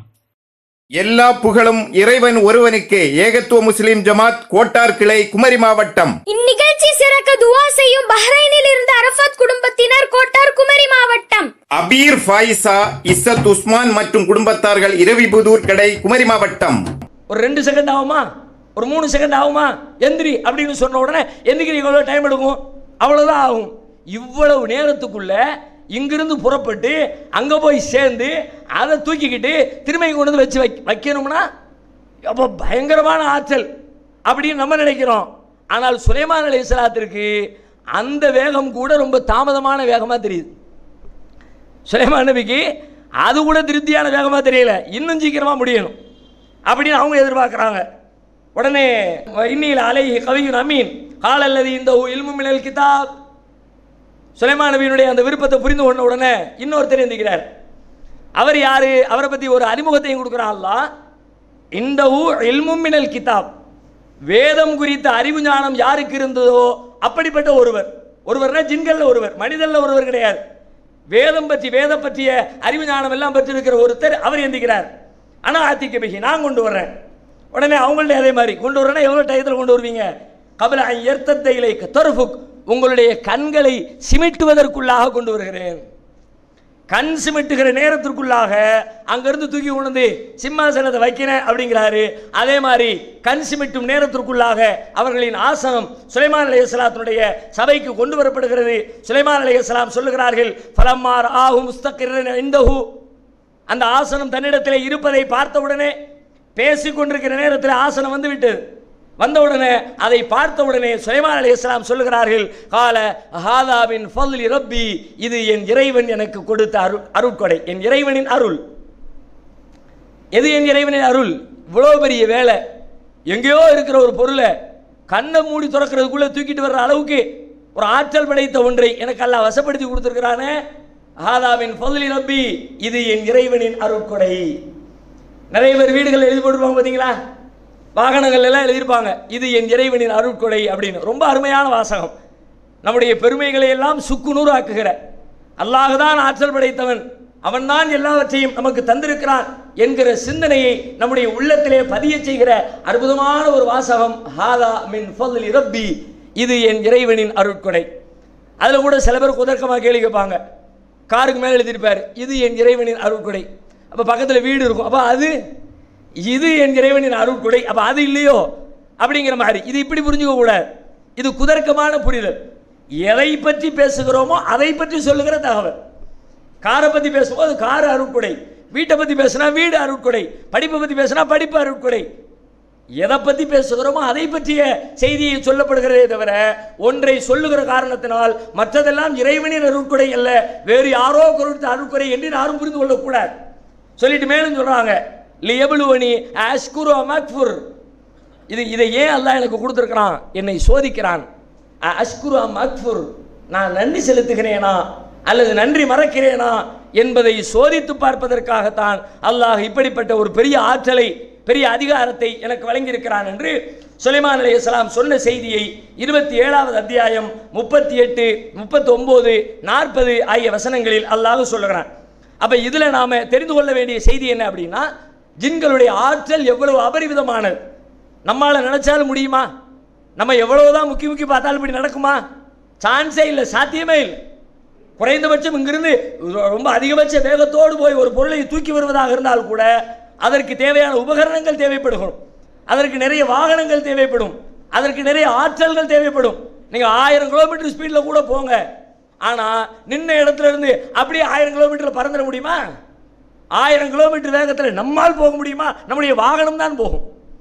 எல்லா புகழும் இறைவன் ஒருவனுக்கே ஏகத்துவ முஸ்லிம் ஜமாத் கோட்டார் கிளை குமரி மாவட்டம் இந்நிகழ்ச்சி சிறக்க துவா செய்யும் பஹ்ரைனில் இருந்து அரஃபத் குடும்பத்தினர் கோட்டார் குமரி மாவட்டம் அபீர் ஃபாயிசா இஸ்ஸத் உஸ்மான் மற்றும் குடும்பத்தார்கள் இரவிபுதூர் கடை குமரி மாவட்டம் ஒரு ரெண்டு செகண்ட் ஆகுமா ஒரு மூணு செகண்ட் ஆகுமா எந்திரி அப்படின்னு சொன்ன உடனே எந்திரிக்கிறீங்க எவ்வளோ டைம் எடுக்கும் அவ்வளோதான் ஆகும் இவ்வளவு நேரத்துக்குள்ள இங்கிருந்து புறப்பட்டு அங்கே போய் சேர்ந்து அதை தூக்கிக்கிட்டு திரும்ப இங்க கொண்டு வந்து வச்சு வை வைக்கணும்னா அப்போ பயங்கரமான ஆற்றல் அப்படின்னு நம்ம நினைக்கிறோம் ஆனால் சுலைமான் அலி இஸ்லாத்திற்கு அந்த வேகம் கூட ரொம்ப தாமதமான வேகமாக தெரியுது சுலைமான் நபிக்கு அது கூட திருப்தியான வேகமாக தெரியல இன்னும் சீக்கிரமாக முடியணும் அப்படின்னு அவங்க எதிர்பார்க்குறாங்க உடனே இன்னில் அலை கவியும் அமீன் காலல்லது இந்த இல்மு மினல் கிதாப் சுலைமான் நபியினுடைய அந்த விருப்பத்தை புரிந்து கொண்ட உடனே இன்னொருத்தர் எந்திக்கிறார் அவர் யாரு அவரை பற்றி ஒரு அறிமுகத்தையும் கொடுக்குறான் அல்லாஹ் இந்த ஊ இல்மும் மினல் கிதாப் வேதம் குறித்த அறிவு ஞானம் யாருக்கு இருந்ததோ அப்படிப்பட்ட ஒருவர் ஒருவர்னா ஜின்கள்ல ஒருவர் மனிதன்ல ஒருவர் கிடையாது வேதம் பற்றி வேதம் பற்றிய அறிவு ஞானம் எல்லாம் பற்றி இருக்கிற ஒருத்தர் அவர் எந்திக்கிறார் ஆனால் ஆத்திக்க பிகி நான் கொண்டு வர்றேன் உடனே அவங்கள்ட்ட அதே மாதிரி கொண்டு வரேன்னா எவ்வளோ டயத்தில் கொண்டு வருவீங்க கபில எர்த்தத்தை இலைக்கு தருஃபுக் உங்களுடைய கண்களை சிமிட்டுவதற்குள்ளாக கொண்டு வருகிறேன் கண் சிமிட்டுகிற நேரத்திற்குள்ளாக அங்கிருந்து தூக்கி உணர்ந்து சிம்மாசனத்தை வைக்கிறேன் அப்படிங்கிறாரு அதே மாதிரி கண் சிமிட்டும் நேரத்திற்குள்ளாக அவர்களின் ஆசனம் சுலைமான் அலையஸ்லாத்தினுடைய சபைக்கு கொண்டு வரப்படுகிறது சுலைமான் அலையஸ்லாம் சொல்லுகிறார்கள் ஃபலம்மார் ஆஹு முஸ்தகிரன் இந்தஹு அந்த ஆசனம் தன்னிடத்திலே இருப்பதை பார்த்தவுடனே பேசிக் கொண்டிருக்கிற நேரத்தில் ஆசனம் வந்து விட்டது வந்தவுடனே அதை பார்த்தவுடனே சுலைமான் அலி இஸ்லாம் சொல்லுகிறார்கள் கால ஹாதாவின் ஃபல்லி ரப்பி இது என் இறைவன் எனக்கு கொடுத்த அருள் அருட்கொடை என் இறைவனின் அருள் எது என் இறைவனின் அருள் இவ்வளோ பெரிய வேலை எங்கேயோ இருக்கிற ஒரு பொருளை கண்ணை மூடி திறக்கிறதுக்குள்ளே தூக்கிட்டு வர்ற அளவுக்கு ஒரு ஆற்றல் படைத்த ஒன்றை எனக்கு எல்லாம் வசப்படுத்தி கொடுத்துருக்கிறானே ஹாதாவின் ஃபல்லி ரப்பி இது என் இறைவனின் அருட்கொடை நிறைய பேர் வீடுகள் எழுதி போட்டுருப்பாங்க பார்த்தீங்களா வாகனங்கள் எல்லாம் எழுதியிருப்பாங்க இது என் இறைவனின் அருட்கொடை அப்படின்னு ரொம்ப அருமையான வாசகம் நம்முடைய பெருமைகளை எல்லாம் சுக்குநூறு ஆக்குகிற அல்லாஹுதான் ஆற்றல் படைத்தவன் அவன்தான் எல்லாவற்றையும் நமக்கு தந்திருக்கிறான் என்கிற சிந்தனையை நம்முடைய உள்ளத்திலே பதிய செய்கிற அற்புதமான ஒரு வாசகம் ஹாதா மின் ஃபல்லில் ரப்பி இது என் இறைவனின் அருட்கொடை அதில் கூட சில பேர் குதர்க்கமாக கேள்வி கேட்பாங்க காருக்கு மேலே எழுதியிருப்பார் இது என் இறைவனின் அருட்கொடை அப்போ பக்கத்தில் வீடு இருக்கும் அப்போ அது இது என் இறைவனின் அருட்கொடை அப்ப அது இல்லையோ அப்படிங்கிற மாதிரி இது இப்படி புரிஞ்சுக்க கூடாது இது குதர்க்கமான புரிதல் எதை பற்றி பேசுகிறோமோ அதை பற்றி சொல்லுகிற தகவல் காரை பற்றி பேசும்போது கார் அருட்கொடை வீட்டை பற்றி பேசுனா வீடு அருட்கொடை படிப்பை பற்றி பேசுனா படிப்பு அருட்கொடை எதை பற்றி பேசுகிறோமோ அதை பற்றிய செய்தியை சொல்லப்படுகிறதே தவிர ஒன்றை சொல்லுகிற காரணத்தினால் மற்றதெல்லாம் இறைவனின் அருட்கொடை அல்ல வேறு யாரோ கொடுத்த அருட்கொடை என்று யாரும் புரிந்து கொள்ளக்கூடாது சொல்லிட்டு மேலும் சொல்றாங்க லியபுலுவனி அஷ்குரு அமக்ஃபுர் இது இதை ஏன் அல்லாஹ் எனக்கு கொடுத்துருக்கிறான் என்னை சோதிக்கிறான் அஷ்குரு அக்ஃபுர் நான் நன்றி செலுத்துகிறேனா அல்லது நன்றி மறக்கிறேனா என்பதை சோதித்து பார்ப்பதற்காகத்தான் அல்லாஹ் இப்படிப்பட்ட ஒரு பெரிய ஆற்றலை பெரிய அதிகாரத்தை எனக்கு வழங்கியிருக்கிறான் என்று சுலைமான் அலைஹிஸ்ஸலாம் சொன்ன செய்தியை இருபத்தி ஏழாவது அத்தியாயம் முப்பத்தி எட்டு முப்பத்தி ஒன்பது நாற்பது ஆகிய வசனங்களில் அல்லாஹ் சொல்லுகிறான் அப்ப இதுல நாம தெரிந்து கொள்ள வேண்டிய செய்தி என்ன அப்படின்னா ஜின்களுடைய ஆற்றல் எவ்வளவு அபரிவிதமானது நம்மால நினைச்சாலும் முடியுமா நம்ம எவ்வளவுதான் முக்கி முக்கி பார்த்தாலும் இப்படி நடக்குமா சான்ஸே இல்லை சாத்தியமே இல்லை குறைந்தபட்சம் இங்கிருந்து ரொம்ப அதிகபட்ச வேகத்தோடு போய் ஒரு பொருளை தூக்கி வருவதாக இருந்தால் கூட அதற்கு தேவையான உபகரணங்கள் தேவைப்படும் அதற்கு நிறைய வாகனங்கள் தேவைப்படும் அதற்கு நிறைய ஆற்றல்கள் தேவைப்படும் நீங்க ஆயிரம் கிலோமீட்டர் ஸ்பீடில் கூட போங்க ஆனா நின்ன இடத்துல இருந்து அப்படியே ஆயிரம் கிலோமீட்டர் பறந்துட முடியுமா ஆயிரம் கிலோமீட்டர் வேகத்தில் நம்மால் போக முடியுமா நம்முடைய வாகனம் தான் போகும்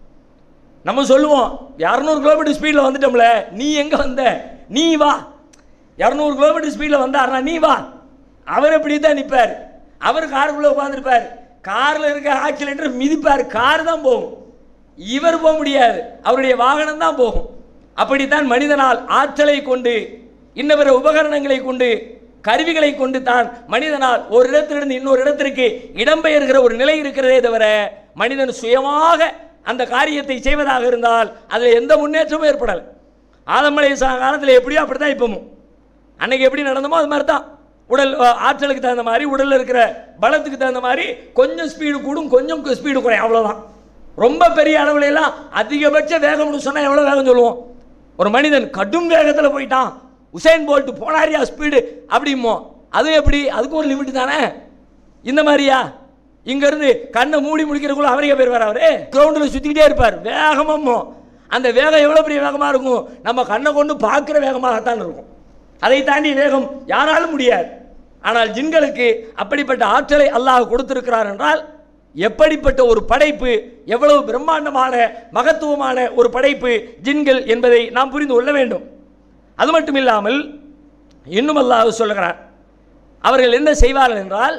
நம்ம சொல்லுவோம் இரநூறு கிலோமீட்டர் ஸ்பீடில் வந்துட்டோம்ல நீ எங்கே வந்த நீ வா இரநூறு கிலோமீட்டர் ஸ்பீடில் வந்தாருனா நீ வா அவர் எப்படி தான் நிற்பார் அவர் காருக்குள்ளே உட்காந்துருப்பார் காரில் இருக்க ஆக்சிலேட்டர் மிதிப்பார் கார் தான் போகும் இவர் போக முடியாது அவருடைய வாகனம் தான் போகும் அப்படித்தான் மனிதனால் ஆற்றலை கொண்டு இன்னவர உபகரணங்களை கொண்டு கருவிகளை கொண்டு தான் மனிதனால் ஒரு இடத்திலிருந்து இன்னொரு இடத்திற்கு இடம்பெயர்கிற ஒரு நிலை இருக்கிறதே தவிர மனிதன் சுயமாக அந்த காரியத்தை செய்வதாக இருந்தால் அதில் எந்த முன்னேற்றமும் ஏற்படலை ஆதமலை காலத்தில் எப்படியோ அப்படி தான் இப்பவும் அன்னைக்கு எப்படி நடந்தமோ அது மாதிரி தான் உடல் அஹ், ஆற்றலுக்கு தகுந்த மாதிரி உடலில் இருக்கிற பலத்துக்கு தகுந்த மாதிரி கொஞ்சம் ஸ்பீடு கூடும் கொஞ்சம் ஸ்பீடு குறையும் அவ்வளோதான் ரொம்ப பெரிய அளவுல எல்லாம் அதிகபட்ச வேகம்னு சொன்னால் எவ்வளோ வேகம் சொல்லுவோம் ஒரு மனிதன் கடும் வேகத்தில் போயிட்டான் உசைன் போல்ட் போனாரியா ஸ்பீடு அப்படிமோ அதுவும் எப்படி அதுக்கும் ஒரு லிமிட் தானே இந்த மாதிரியா இங்க இருந்து கண்ணை மூடி முடிக்கிறக்குள்ள அவரே பேர் வர அவரு கிரவுண்டில் சுத்திக்கிட்டே இருப்பார் வேகமோ அந்த வேகம் எவ்வளோ பெரிய வேகமாக இருக்கும் நம்ம கண்ணை கொண்டு பார்க்குற வேகமாகத்தான் இருக்கும் அதை தாண்டி வேகம் யாராலும் முடியாது ஆனால் ஜின்களுக்கு அப்படிப்பட்ட ஆற்றலை அல்லாஹ் கொடுத்திருக்கிறார் என்றால் எப்படிப்பட்ட ஒரு படைப்பு எவ்வளவு பிரம்மாண்டமான மகத்துவமான ஒரு படைப்பு ஜின்கள் என்பதை நாம் புரிந்து கொள்ள வேண்டும் அது மட்டும் இல்லாமல் இன்னும் அல்லாஹ் சொல்லுகிறார் அவர்கள் என்ன செய்வார்கள் என்றால்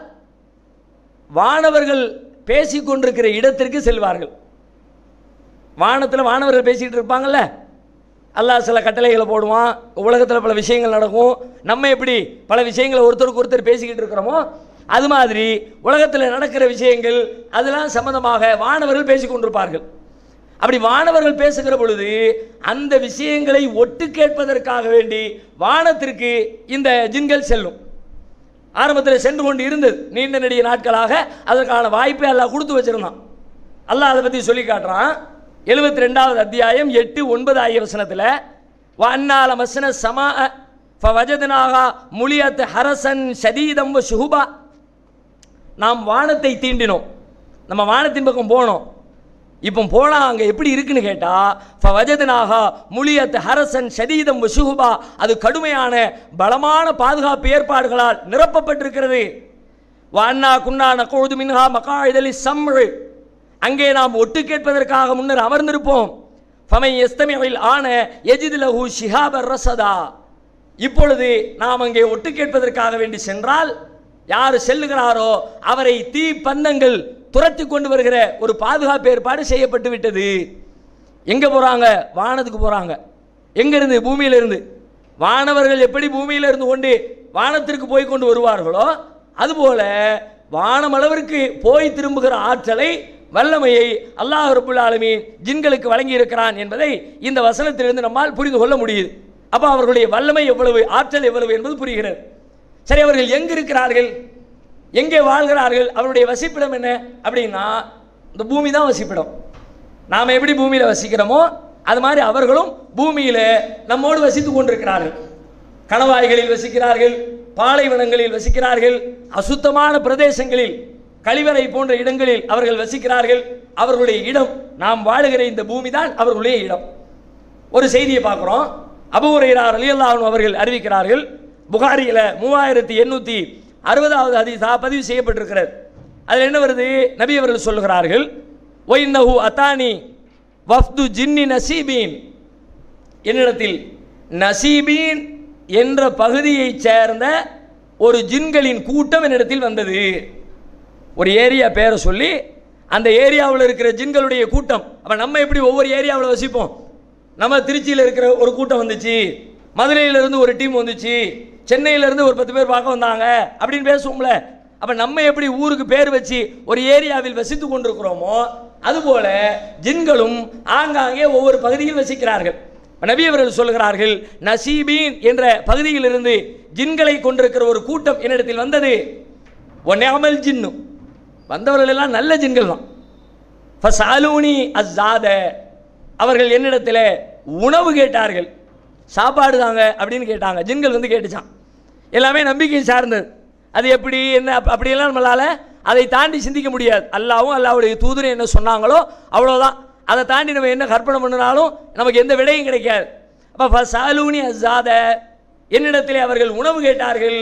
வானவர்கள் பேசிக் கொண்டிருக்கிற இடத்திற்கு செல்வார்கள் வானத்தில் வானவர்கள் பேசிக்கிட்டு இருப்பாங்கல்ல அல்லாஹ் சில கட்டளைகளை போடுவான் உலகத்தில் பல விஷயங்கள் நடக்கும் நம்ம எப்படி பல விஷயங்களை ஒருத்தருக்கு ஒருத்தர் பேசிக்கிட்டு இருக்கிறோமோ அது மாதிரி உலகத்தில் நடக்கிற விஷயங்கள் அதெல்லாம் சம்பந்தமாக வானவர்கள் பேசிக் கொண்டிருப்பார்கள் அப்படி வானவர்கள் பேசுகிற பொழுது அந்த விஷயங்களை ஒட்டு கேட்பதற்காக வேண்டி வானத்திற்கு இந்த ஜின்கள் செல்லும் ஆரம்பத்தில் சென்று கொண்டு இருந்தது நீண்ட நெடிய நாட்களாக அதற்கான வாய்ப்பை அல்லாஹ் கொடுத்து வச்சிருந்தான் அல்லாஹ் அதை பற்றி சொல்லி காட்டுறான் எழுபத்தி ரெண்டாவது அத்தியாயம் எட்டு ஒன்பது ஆகிய வசனத்தில் வன்னால மசன சமா வஜதனாகா முலியத் ஹரசன் ஷதீதம் வ ஷுஹுபா நாம் வானத்தை தீண்டினோம் நம்ம வானத்தின் பக்கம் போனோம் இப்போ போனால் அங்கே எப்படி இருக்குன்னு கேட்டால் வஜதனாகா முலியத் ஹரசன் ஷதீதம் வ ஷுஹுபா அது கடுமையான பலமான பாதுகாப்பு ஏற்பாடுகளால் நிரப்பப்பட்டிருக்கிறது வான்னா குன்னா நக்கொழுது மின்ஹா மகாயுதலி சம்ழு அங்கே நாம் ஒட்டு கேட்பதற்காக முன்னர் அமர்ந்திருப்போம் ஃபமை எஸ்தமியில் ஆன எஜிதிலஹு ஷிஹாபர் ரசதா இப்பொழுது நாம் அங்கே ஒட்டு கேட்பதற்காக வேண்டி சென்றால் யார் செல்லுகிறாரோ அவரை தீ பந்தங்கள் துரத்தி கொண்டு வருகிற ஒரு பாதுகாப்பு ஏற்பாடு செய்யப்பட்டு விட்டது எங்கே போகிறாங்க வானத்துக்கு போகிறாங்க எங்கேருந்து பூமியிலிருந்து வானவர்கள் எப்படி பூமியில இருந்து கொண்டு வானத்திற்கு போய் கொண்டு வருவார்களோ அதுபோல வானமளவிற்கு போய் திரும்புகிற ஆற்றலை வல்லமையை அல்லாஹ் ரபுல் ஆலமீன் ஜின்களுக்கு வழங்கி இருக்கிறான் என்பதை இந்த வசனத்திலிருந்து நம்மால் புரிந்து கொள்ள முடியுது அப்போ அவர்களுடைய வல்லமை எவ்வளவு ஆற்றல் எவ்வளவு என்பது புரிகிறது சரி அவர்கள் எங்கு இருக்கிறார்கள் எங்கே வாழ்கிறார்கள் அவருடைய வசிப்பிடம் என்ன அப்படின்னா இந்த பூமி தான் வசிப்பிடம் நாம் எப்படி பூமியில் வசிக்கிறோமோ அது மாதிரி அவர்களும் பூமியில் நம்மோடு வசித்து கொண்டிருக்கிறார்கள் கணவாய்களில் வசிக்கிறார்கள் பாலைவனங்களில் வசிக்கிறார்கள் அசுத்தமான பிரதேசங்களில் கழிவறை போன்ற இடங்களில் அவர்கள் வசிக்கிறார்கள் அவர்களுடைய இடம் நாம் வாழுகிற இந்த பூமி தான் அவர்களுடைய இடம் ஒரு செய்தியை பார்க்குறோம் அபுரையரார் அலியல்லாஹன் அவர்கள் அறிவிக்கிறார்கள் புகாரியில் மூவாயிரத்தி எண்ணூற்றி அறுபதாவது ஹதீஸா பதிவு செய்யப்பட்டிருக்கிறது அதில் என்ன வருது நபி அவர்கள் சொல்லுகிறார்கள் ஒய்னஹு அத்தானி வஃப்து ஜின்னி நசீபீன் என்னிடத்தில் நசீபீன் என்ற பகுதியைச் சேர்ந்த ஒரு ஜின்களின் கூட்டம் என்னிடத்தில் வந்தது ஒரு ஏரியா பேரை சொல்லி அந்த ஏரியாவில் இருக்கிற ஜின்களுடைய கூட்டம் அப்போ நம்ம எப்படி ஒவ்வொரு ஏரியாவில் வசிப்போம் நம்ம திருச்சியில் இருக்கிற ஒரு கூட்டம் வந்துச்சு மதுரையிலேருந்து ஒரு டீம் வந்துச்சு சென்னையிலேருந்து ஒரு பத்து பேர் பார்க்க வந்தாங்க அப்படின்னு பேசுவோம்ல அப்போ நம்ம எப்படி ஊருக்கு பேர் வச்சு ஒரு ஏரியாவில் வசித்து கொண்டிருக்கிறோமோ அதுபோல ஜின்களும் ஆங்காங்கே ஒவ்வொரு பகுதியில் வசிக்கிறார்கள் நபி அவர்கள் சொல்கிறார்கள் நசீபீன் என்ற பகுதியிலிருந்து ஜின்களை கொண்டிருக்கிற ஒரு கூட்டம் என்னிடத்தில் வந்தது ஒன்யாமல் ஜின்னு வந்தவர்கள் எல்லாம் நல்ல ஜின்கள் தான் ஃபசாலூனி அஸ்ஸாத அவர்கள் என்னிடத்தில் உணவு கேட்டார்கள் சாப்பாடு தாங்க அப்படின்னு கேட்டாங்க ஜின்கள் வந்து கேட்டுச்சான் எல்லாமே நம்பிக்கை சார்ந்தது அது எப்படி என்ன அப்- அப்படியெல்லாம் நம்மளால் அதை தாண்டி சிந்திக்க முடியாது அல்லாவும் அல்லாவுடைய தூதரும் என்ன சொன்னாங்களோ அவ்வளோதான் அதை தாண்டி நம்ம என்ன கற்பனை பண்ணினாலும் நமக்கு எந்த விடையும் கிடைக்காது அப்போ ஃபசாலூனி அஸ்ஸாத என்னிடத்திலே அவர்கள் உணவு கேட்டார்கள்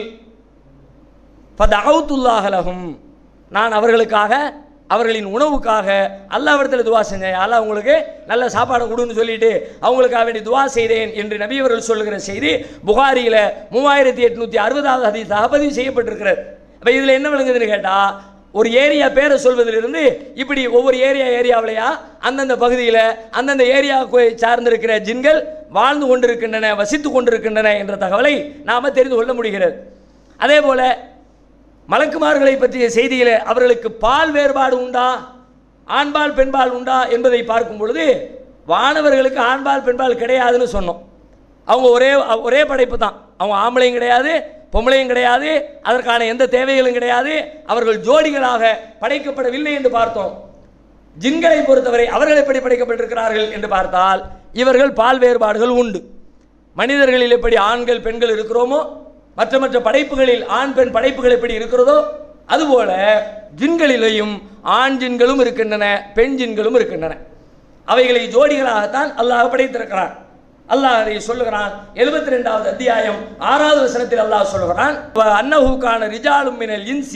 ஃபதஅவுத்துல்லாஹலஹும் நான் அவர்களுக்காக அவர்களின் உணவுக்காக அல்லாவிடத்தில் துவா செஞ்சேன் அல்லாஹ் அவங்களுக்கு நல்ல சாப்பாடு கொடுன்னு சொல்லிட்டு அவங்களுக்காக வேண்டி துவா செய்தேன் என்று நபி அவர்கள் சொல்லுகிற செய்தி புகாரியில் மூவாயிரத்தி எட்நூற்றி அறுபதாவது ஹதீஸாக பதிவு செய்யப்பட்டிருக்கிறது அப்போ இதில் என்ன விளங்குதுன்னு கேட்டால் ஒரு ஏரியா பேரை சொல்வதிலிருந்து இப்படி ஒவ்வொரு ஏரியா ஏரியாவிலையா அந்தந்த பகுதியில் அந்தந்த ஏரியாவுக்கு சார்ந்திருக்கிற ஜின்கள் வாழ்ந்து கொண்டிருக்கின்றன வசித்து கொண்டிருக்கின்றன என்ற தகவலை நாம் தெரிந்து கொள்ள முடிகிறது அதே போல மலக்குமார்களை பற்றிய செய்தியில் அவர்களுக்கு பால் வேறுபாடு உண்டா ஆண்பால் பெண்பால் உண்டா என்பதை பார்க்கும் பொழுது வானவர்களுக்கு ஆண்பால் பெண்பால் கிடையாதுன்னு சொன்னோம் அவங்க ஒரே ஒரே படைப்பு தான் அவங்க ஆம்பளையும் கிடையாது பொம்பளையும் கிடையாது அதற்கான எந்த தேவைகளும் கிடையாது அவர்கள் ஜோடிகளாக படைக்கப்படவில்லை என்று பார்த்தோம் ஜின்களை பொறுத்தவரை அவர்கள் எப்படி படைக்கப்பட்டிருக்கிறார்கள் என்று பார்த்தால் இவர்கள் பால் வேறுபாடுகள் உண்டு மனிதர்களில் எப்படி ஆண்கள் பெண்கள் இருக்கிறோமோ மற்ற மற்ற படைப்புகளில் ஆண் பெண் படைப்புகள் எப்படி இருக்கிறதோ அதுபோல ஜின்களிலேயும் ஆண் ஜின்களும் இருக்கின்றன பெண் ஜின்களும் இருக்கின்றன அவைகளை ஜோடிகளாகத்தான் அல்லாஹ் படைத்திருக்கிறான் அல்லாஹ் அதை சொல்லுகிறான் எழுபத்தி ரெண்டாவது அத்தியாயம் ஆறாவது வசனத்தில் அல்லாஹ் சொல்லுகிறான் அன்னஹூக்கான ரிஜாலும் மினல் இன்சி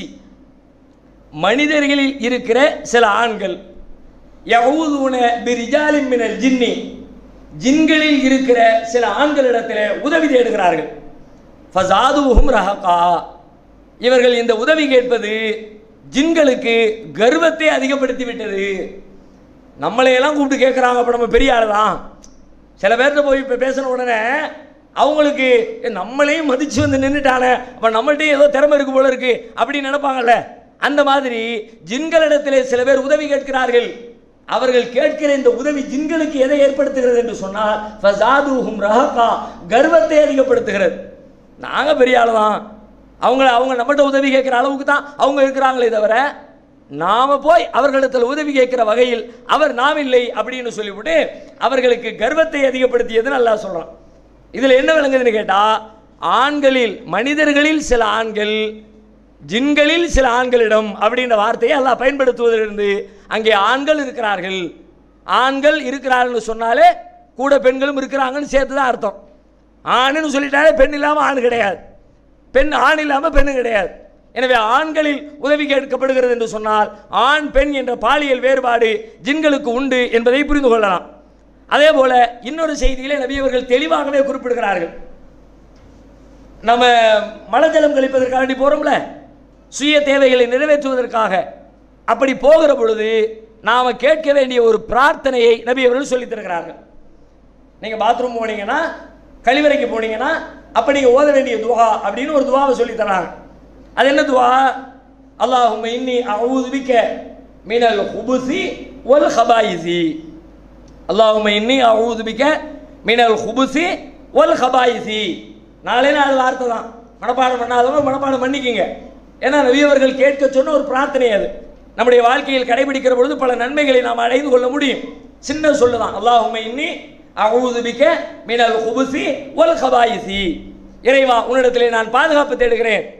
மனிதர்களில் இருக்கிற சில ஆண்கள் யவுதூன பிரிஜாலின் மினல் ஜின்னி ஜின்களில் இருக்கிற சில ஆண்களிடத்தில் உதவி தேடுகிறார்கள் ஃபசாதுஹும் ரஹகா இவர்கள் இந்த உதவி கேட்பது ஜின்களுக்கு கர்வத்தை அதிகப்படுத்தி விட்டது நம்மளையெல்லாம் கூப்பிட்டு கேட்குறாங்க அப்போ நம்ம பெரிய ஆள் தான் சில பேர்கிட்ட போய் இப்போ பேசின உடனே அவங்களுக்கு "ஏ, நம்மளையும் மதித்து வந்து நின்றுட்டானே அப்போ நம்மள்ட்டையும் ஏதோ திறமை இருக்கு போல இருக்கு அப்படின்னு நினைப்பாங்கல்ல அந்த மாதிரி ஜின்களிடத்திலே சில பேர் உதவி கேட்கிறார்கள் அவர்கள் கேட்கிற இந்த உதவி ஜின்களுக்கு எதை ஏற்படுத்துகிறது என்று சொன்னால் ஃபசாதுஹும் ரஹகா கர்வத்தை அதிகப்படுத்துகிறது நாங்கள் பெரிய ஆள் தான் அவங்க அவங்க நம்மகிட்ட உதவி கேட்குற அளவுக்கு தான் அவங்க இருக்கிறாங்களே தவிர நாம போய் அவர்களிடத்தில் உதவி கேட்கிற வகையில் அவர் நாம் இல்லை அப்படின்னு சொல்லிவிட்டு அவர்களுக்கு கர்வத்தை அதிகப்படுத்தியதுன்னு அல்லாஹ் சொல்றான் இதில் என்ன விளங்குதுன்னு கேட்டால் ஆண்களில் மனிதர்களில் சில ஆண்கள் ஜின்களில் சில ஆண்களிடம் அப்படின்ற வார்த்தையை அல்லாஹ் பயன்படுத்துவதிலிருந்து அங்கே ஆண்கள் இருக்கிறார்கள் ஆண்கள் இருக்கிறார்கள்னு சொன்னாலே கூட பெண்களும் இருக்கிறாங்கன்னு சேர்த்து தான் அர்த்தம் ஆணுன்னு சொல்லிட்டாலே பெண் இல்லாமல் ஆண் கிடையாது பெண் ஆண் இல்லாமல் பெண்ணு கிடையாது எனவே ஆண்களில் உதவி கேட்கப்படுகிறது என்று சொன்னால் ஆண் பெண் என்ற பாலியல் வேறுபாடு ஜின்களுக்கு உண்டு என்பதை புரிந்து கொள்ளலாம் அதே போல இன்னொரு செய்தியிலே நபி அவர்கள் தெளிவாகவே குறிப்பிடுகிறார்கள் நம்ம மலஜலம் கழிப்பதற்காக வேண்டி போகிறோம்ல சுய தேவைகளை நிறைவேற்றுவதற்காக அப்படி போகிற பொழுது நாம் கேட்க வேண்டிய ஒரு பிரார்த்தனையை நபி அவர்கள் சொல்லித் தருகிறார்கள் நீங்கள் பாத்ரூம் போனீங்கன்னா கழிவறைக்கு போனீங்கன்னா அப்போ நீங்கள் ஓத வேண்டிய துவா அப்படின்னு ஒரு துவாவை சொல்லி தராங்க அது என்ன துவா அல்லாஹும் இன்னி அவுதுபிக்க மினல் ஹுபுசி ஒல் ஹபாயிசி அல்லாஹும் இன்னி அவுதுபிக்க மினல் ஹுபுசி ஒல் ஹபாயிசி நாலே நாலு வார்த்தை தான் மனப்பாடம் பண்ணாதவங்க மனப்பாடம் பண்ணிக்கிங்க ஏன்னா நபி அவர்கள் கேட்க சொன்ன ஒரு பிரார்த்தனை அது நம்முடைய வாழ்க்கையில் கடைபிடிக்கிற பொழுது பல நன்மைகளை நாம் அடைந்து கொள்ள முடியும் சின்ன சொல்லுதான் அல்லாஹும் இன்னி அவுதுபிக்க மினல் ஹுபுசி ஒல் ஹபாயிசி இறைவா உன்னிடத்திலே நான் பாதுகாப்பு தேடுகிறேன்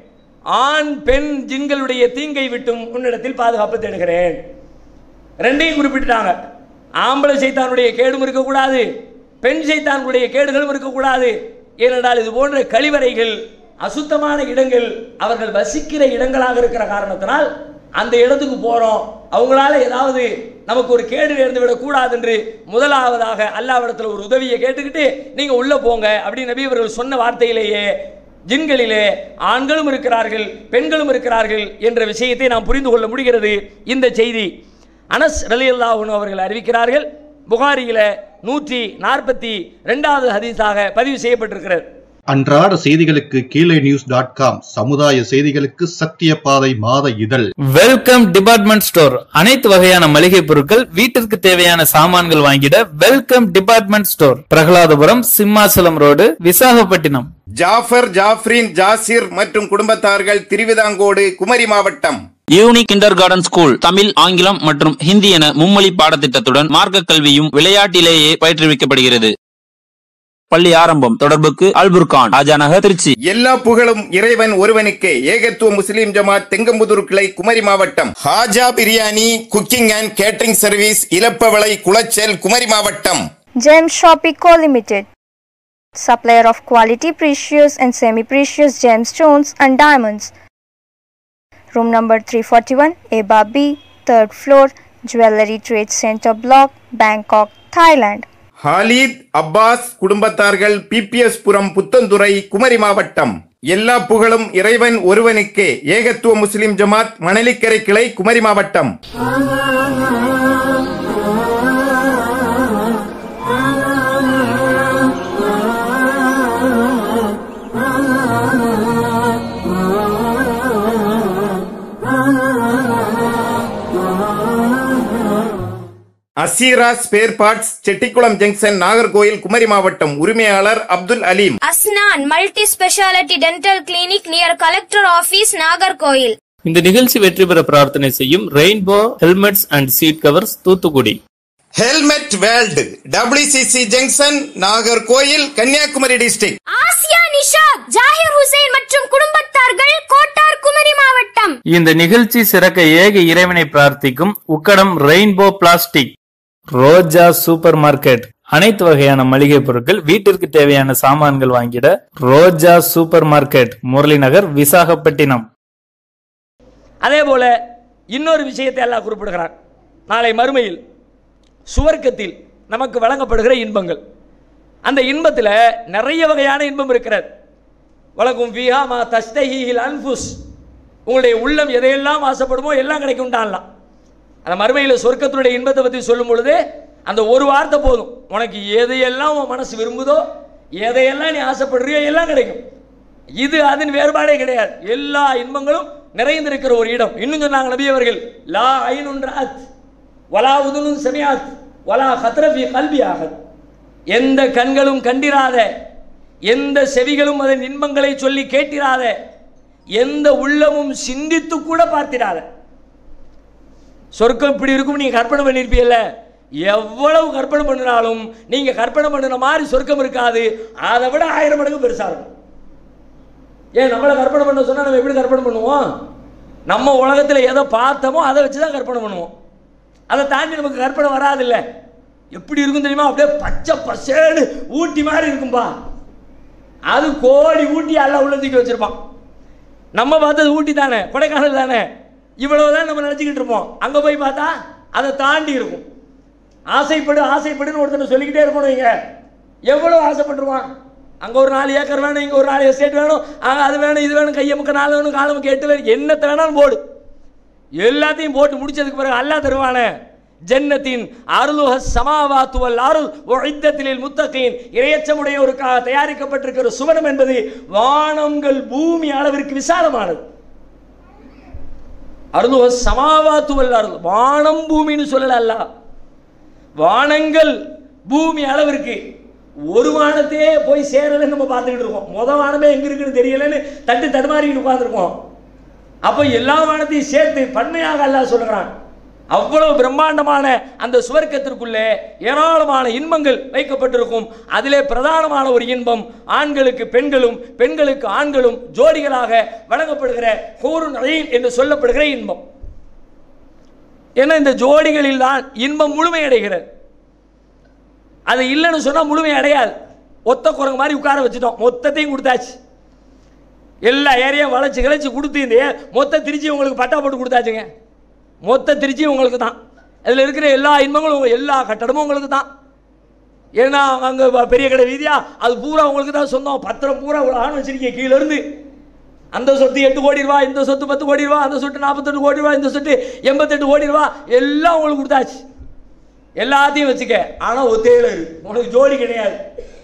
ஆண் பெண் ஜின்களுடைய தீங்கை விட்டும் உன்னிடத்தில் பாதுகாப்பு தேடுகிறேன் ரெண்டையும் குறிப்பிட்டுட்டாங்க ஆம்பளை சைத்தானுடைய கேடும் இருக்கக்கூடாது பெண் சைத்தானுடைய கேடுகளும் இருக்கக்கூடாது ஏனென்றால் இது போன்ற கழிவறைகள் அசுத்தமான இடங்கள் அவர்கள் வசிக்கிற இடங்களாக இருக்கிற காரணத்தினால் அந்த இடத்துக்கு போகிறோம் அவங்களால ஏதாவது நமக்கு ஒரு கேடு நேர்ந்து விடக்கூடாது என்று முதலாவதாக அல்லாவிடத்தில் ஒரு உதவியை கேட்டுக்கிட்டு நீங்கள் உள்ளே போங்க அப்படின்னு நபி அவர்கள் சொன்ன வார்த்தையிலேயே ஜின்களிலே ஆண்களும் இருக்கிறார்கள் பெண்களும் இருக்கிறார்கள் என்ற விஷயத்தை நாம் புரிந்து கொள்ள முடிகிறது இந்த செய்தி அனஸ் ரலியல்லாஹு அவர்கள் அறிவிக்கிறார்கள் புகாரியில நூற்றி நாற்பத்தி ரெண்டாவது ஹதீஸாக பதிவு செய்யப்பட்டிருக்கிறது அன்றாட செய்திகளுக்கு கீழே நியூஸ் டாட் காம் சமுதாய செய்திகளுக்கு சத்திய பாதை மாத இதழ் வெல்கம் டிபார்ட்மெண்ட் ஸ்டோர் அனைத்து வகையான மளிகை பொருட்கள் வீட்டிற்கு தேவையான சாமான்கள் வாங்கிட welcome department store Prahaladapuram Simhachalam road Visakhapatnam Jafar Jafrin Jasir மற்றும் குடும்பத்தார்கள் திருவிதாங்கோடு குமரி மாவட்டம் unique kindergarten school Tamil ஆங்கிலம் மற்றும் ஹிந்தி என மும்மொழி பாடத்திட்டத்துடன் மார்க்க கல்வியும் விளையாட்டிலேயே பயிற்றுவிக்கப்படுகிறது பள்ளி ஆரம்பம் தொடர்புக்கு அல்புர்கான் ராஜாநகர் திருச்சி எல்லா புகழும் இறைவன் ஒருவனுக்கே ஏகத்துவ முஸ்லிம் ஜமாத் தெங்கம்புதூர் கிளை குமரி மாவட்டம் Haja biryani cooking and catering service Ilappavilai Colachel Kumari மாவட்டம் Gem Shop Eco Limited, supplier of quality precious and semi-precious gemstones and diamonds. Room number 341, Aba B, third floor, Jewelry Trade Center Block, Bangkok, Thailand. Khalid Abbas குடும்பத்தார்கள் பிபிஎஸ் புரம் புத்தந்துறை குமரி மாவட்டம் எல்லா புகழும் இறைவன் ஒருவனுக்கே ஏகத்துவ முஸ்லிம் ஜமாத் மணலிக்கரை கிளை குமரி மாவட்டம் Azeera spare parts Chettikulam junction Nagercoil Kumari மாவட்டம் உரிமையாளர் Abdul Aleem Asnan multi speciality dental clinic near collector office Nagercoil இந்த நிகழ்ச்சி வெற்றி பெற பிரார்த்தனை செய்யும் rainbow helmets and seat covers Thoothukudi helmet world WCC junction Nagercoil Kanyakumari district Asiya Nishad Zakir Hussain மற்றும் குடும்பத்தார்கள் கோட்டார் குமரி மாவட்டம் இந்த நிகழ்ச்சி சிறக்க ஏக இறைவனை பிரார்த்திக்கும் Ukkadam rainbow plastic Roja super market அனைத்து வகையான மளிகை பொருட்கள் வீட்டிற்கு தேவையான சாமான்கள் வாங்கிட ரோஜா சூப்பர் மார்க்கெட் முரளி நகர் விசாகப்பட்டினம் அதே போல இன்னொரு விஷயத்தை எல்லாம் குறிப்பிடுகிறான் நாளை மறுமையில் சுவர்க்கத்தில் நமக்கு வழங்கப்படுகிற இன்பங்கள் அந்த இன்பத்தில் நிறைய வகையான இன்பம் இருக்கிறது வழங்கும் விஹா மா தஸ்தஹில் அன்ஃபுஸ் உங்களுடைய உள்ளம் எதையெல்லாம் ஆசைப்படுமோ எல்லாம் கிடைக்கும்டான்லாம் அந்த மறுமையில் சொர்க்கத்தினுடைய இன்பத்தை பற்றி சொல்லும் பொழுது அந்த ஒரு வார்த்தை போதும் உனக்கு எதையெல்லாம் உன் மனசு விரும்புதோ எதையெல்லாம் நீ ஆசைப்படுறியோ எல்லாம் கிடைக்கும் இது அதன் வேறுபாடே கிடையாது எல்லா இன்பங்களும் நிறைந்திருக்கிற ஒரு இடம் இன்னும் சொன்னாங்க நபி அவர்கள் லா ஐனுன்றாத் வலா உதுனும் செமியாத் வலா ஹத்ரஃபி கல்வி ஆகத் எந்த கண்களும் கண்டிராத எந்த செவிகளும் அதன் இன்பங்களை சொல்லி கேட்டிராத எந்த உள்ளமும் சிந்தித்து கூட பார்த்திராத சொர்க்கம் இப்படி இருக்கும் நீங்க கற்பனை பண்ணியிருப்பீல்ல எவ்வளவு கற்பனை பண்ணினாலும் நீங்க கற்பனை பண்ணின மாதிரி சொர்க்கம் இருக்காது அதை விட ஆயிரம் மடங்கு பெருசா இருக்கும் ஏன் நம்மளை கற்பனை பண்ண சொன்னா நம்ம எப்படி கற்பனை பண்ணுவோம் நம்ம உலகத்தில் எதை பார்த்தோமோ அதை வச்சு தான் கற்பனை பண்ணுவோம் அதை தாண்டி நமக்கு கற்பனை வராதில்ல எப்படி இருக்கும் தெரியுமா அப்படியே பச்சை பசேடு ஊட்டி மாதிரி இருக்கும்பா அது கோடி ஊட்டி எல்லாம் உள்ள தூக்கி வச்சிருப்பான் நம்ம பார்த்தது ஊட்டி தானே கொடைக்கானல் தானே இவ்வளவுதான் நம்ம நினச்சிக்கிட்டு இருப்போம் அங்கே போய் பார்த்தா அதை தாண்டி இருக்கும் ஆசைப்படு ஆசைப்படுன்னு ஒருத்தனை சொல்லிக்கிட்டே இருக்கணும் இங்க எவ்வளோ ஆசைப்பட்டுருவான் அங்கே ஒரு நாலு ஏக்கர் வேணும் இங்கே ஒரு நாலு எஸ்டேட் வேணும் அங்கே அது வேணும் இது வேணும் கையை முக்க நாலு வேணும் காலம் முக்க எட்டு வேணும் என்னத்தை வேணாலும் போடு எல்லாத்தையும் போட்டு முடிச்சதுக்கு பிறகு அல்லாஹ் தருவானே ஜன்னத்தின் அருளுஹ சமாவாத்துவல் அருள் ஒழித்தத்திலில் முத்தகீன் இரையச்சமுடைய ஒரு கா- தயாரிக்கப்பட்டிருக்கிற சுவனம் என்பது வானங்கள் பூமி அளவிற்கு விசாலமானது அருளுஹ சமாவாத்துவல் அருள் வானம் பூமின்னு சொல்லல அல்லாஹ் வானங்கள் பூமி அளவிற்கு ஒரு வானத்தையே போய் சேரலைன்னு நம்ம பார்த்துக்கிட்டு இருக்கோம் முத வானமே எங்க இருக்குன்னு தெரியலன்னு தட்டு தடுமாறிக்கிட்டு உட்காந்துருக்கோம் அப்போ எல்லா வானத்தையும் சேர்த்து பன்மையாக அல்லாஹ் சொல்கிறான் அவ்வளவு பிரம்மாண்டமான அந்த சுவர்க்கத்திற்குள்ளே ஏராளமான இன்பங்கள் வைக்கப்பட்டிருக்கும் அதிலே பிரதானமான ஒரு இன்பம் ஆண்களுக்கு பெண்களும் பெண்களுக்கு ஆண்களும் ஜோடிகளாக வழங்கப்படுகிற ஹூருன் அயின் என்று சொல்லப்படுகிற இன்பம் ஏன்னா இந்த ஜோடிகளில் தான் இன்பம் முழுமையடைகிறது அது இல்லைன்னு சொன்னால் முழுமை அடையாது ஒத்த குரங்கு மாதிரி உட்கார வச்சுட்டோம் மொத்தத்தையும் கொடுத்தாச்சு எல்லா ஏரியாவும் வளைச்சு கிளச்சி கொடுத்து இந்த ஏ- மொத்த திருச்சி உங்களுக்கு பட்டா போட்டு கொடுத்தாச்சுங்க மொத்த திருச்சி உங்களுக்கு தான் அதில் இருக்கிற எல்லா இன்பங்களும் உங்க- எல்லா கட்டடமும் உங்களுக்கு தான் ஏன்னா அங்கே பெரிய கடை வீதியா அது பூரா உங்களுக்கு தான் சொந்தம் பத்திரம் பூரா இவ்வளோ ஆண் வச்சிருக்கீங்க கீழ இருந்து அந்த சொத்து எட்டு கோடி ரூபா இந்த சொத்து பத்து கோடி ரூபா அந்த சொத்து நாற்பத்தெட்டு கோடி ரூபா இந்த சொத்து எண்பத்தெட்டு கோடி ரூபா எல்லாம் உங்களுக்கு கொடுத்தாச்சு எல்லாத்தையும் வச்சுக்க ஆனால் ஒத்தையில இருக்கு உனக்கு ஜோடி கிடையாது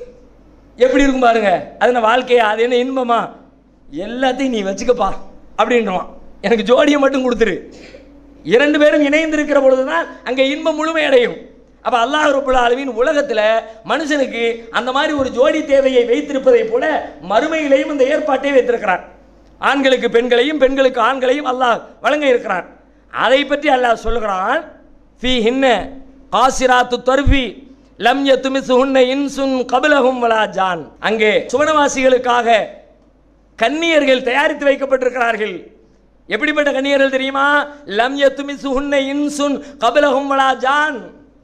எப்படி இருக்கும் பாருங்க அது என்ன வாழ்க்கையா அது என்ன இன்பமா எல்லாத்தையும் நீ வச்சுக்கப்பா அப்படின்றான் எனக்கு ஜோடியை மட்டும் கொடுத்துரு இரண்டு பேரும் இணைந்து இருக்கிற பொழுதுதான் அங்கே இன்பம் முழுமை அடையும் அப்ப அல்லாஹ் ரபுல் ஆலமீன் உலகத்துல மனுஷனுக்கு அந்த மாதிரி ஒரு ஜோடி தேவையை வைத்திருப்பதை போல மறுமையிலையும் இந்த ஏற்பாட்டை வைத்திருக்கிறான் ஆண்களுக்கு பெண்களையும் பெண்களுக்கு ஆண்களையும் அல்லாஹ் வழங்க இருக்கிறான் அதை பற்றி அல்லாஹ் சொல்லுகிறான் ஃபி ஹின்ன காசிராத்து தர்ஃபி லம் யத்துமிசுஹுன்ன இன்சுன் கபிலஹும் வலா ஜான் அங்கே சுவனவாசிகளுக்காக கன்னியர்கள் தயாரித்து வைக்கப்பட்டிருக்கிறார்கள் எப்படிப்பட்ட கன்னியர்கள் தெரியுமா லம் யத்துமிசுஹுன்ன இன்சுன் கபிலஹும் வலா ஜான்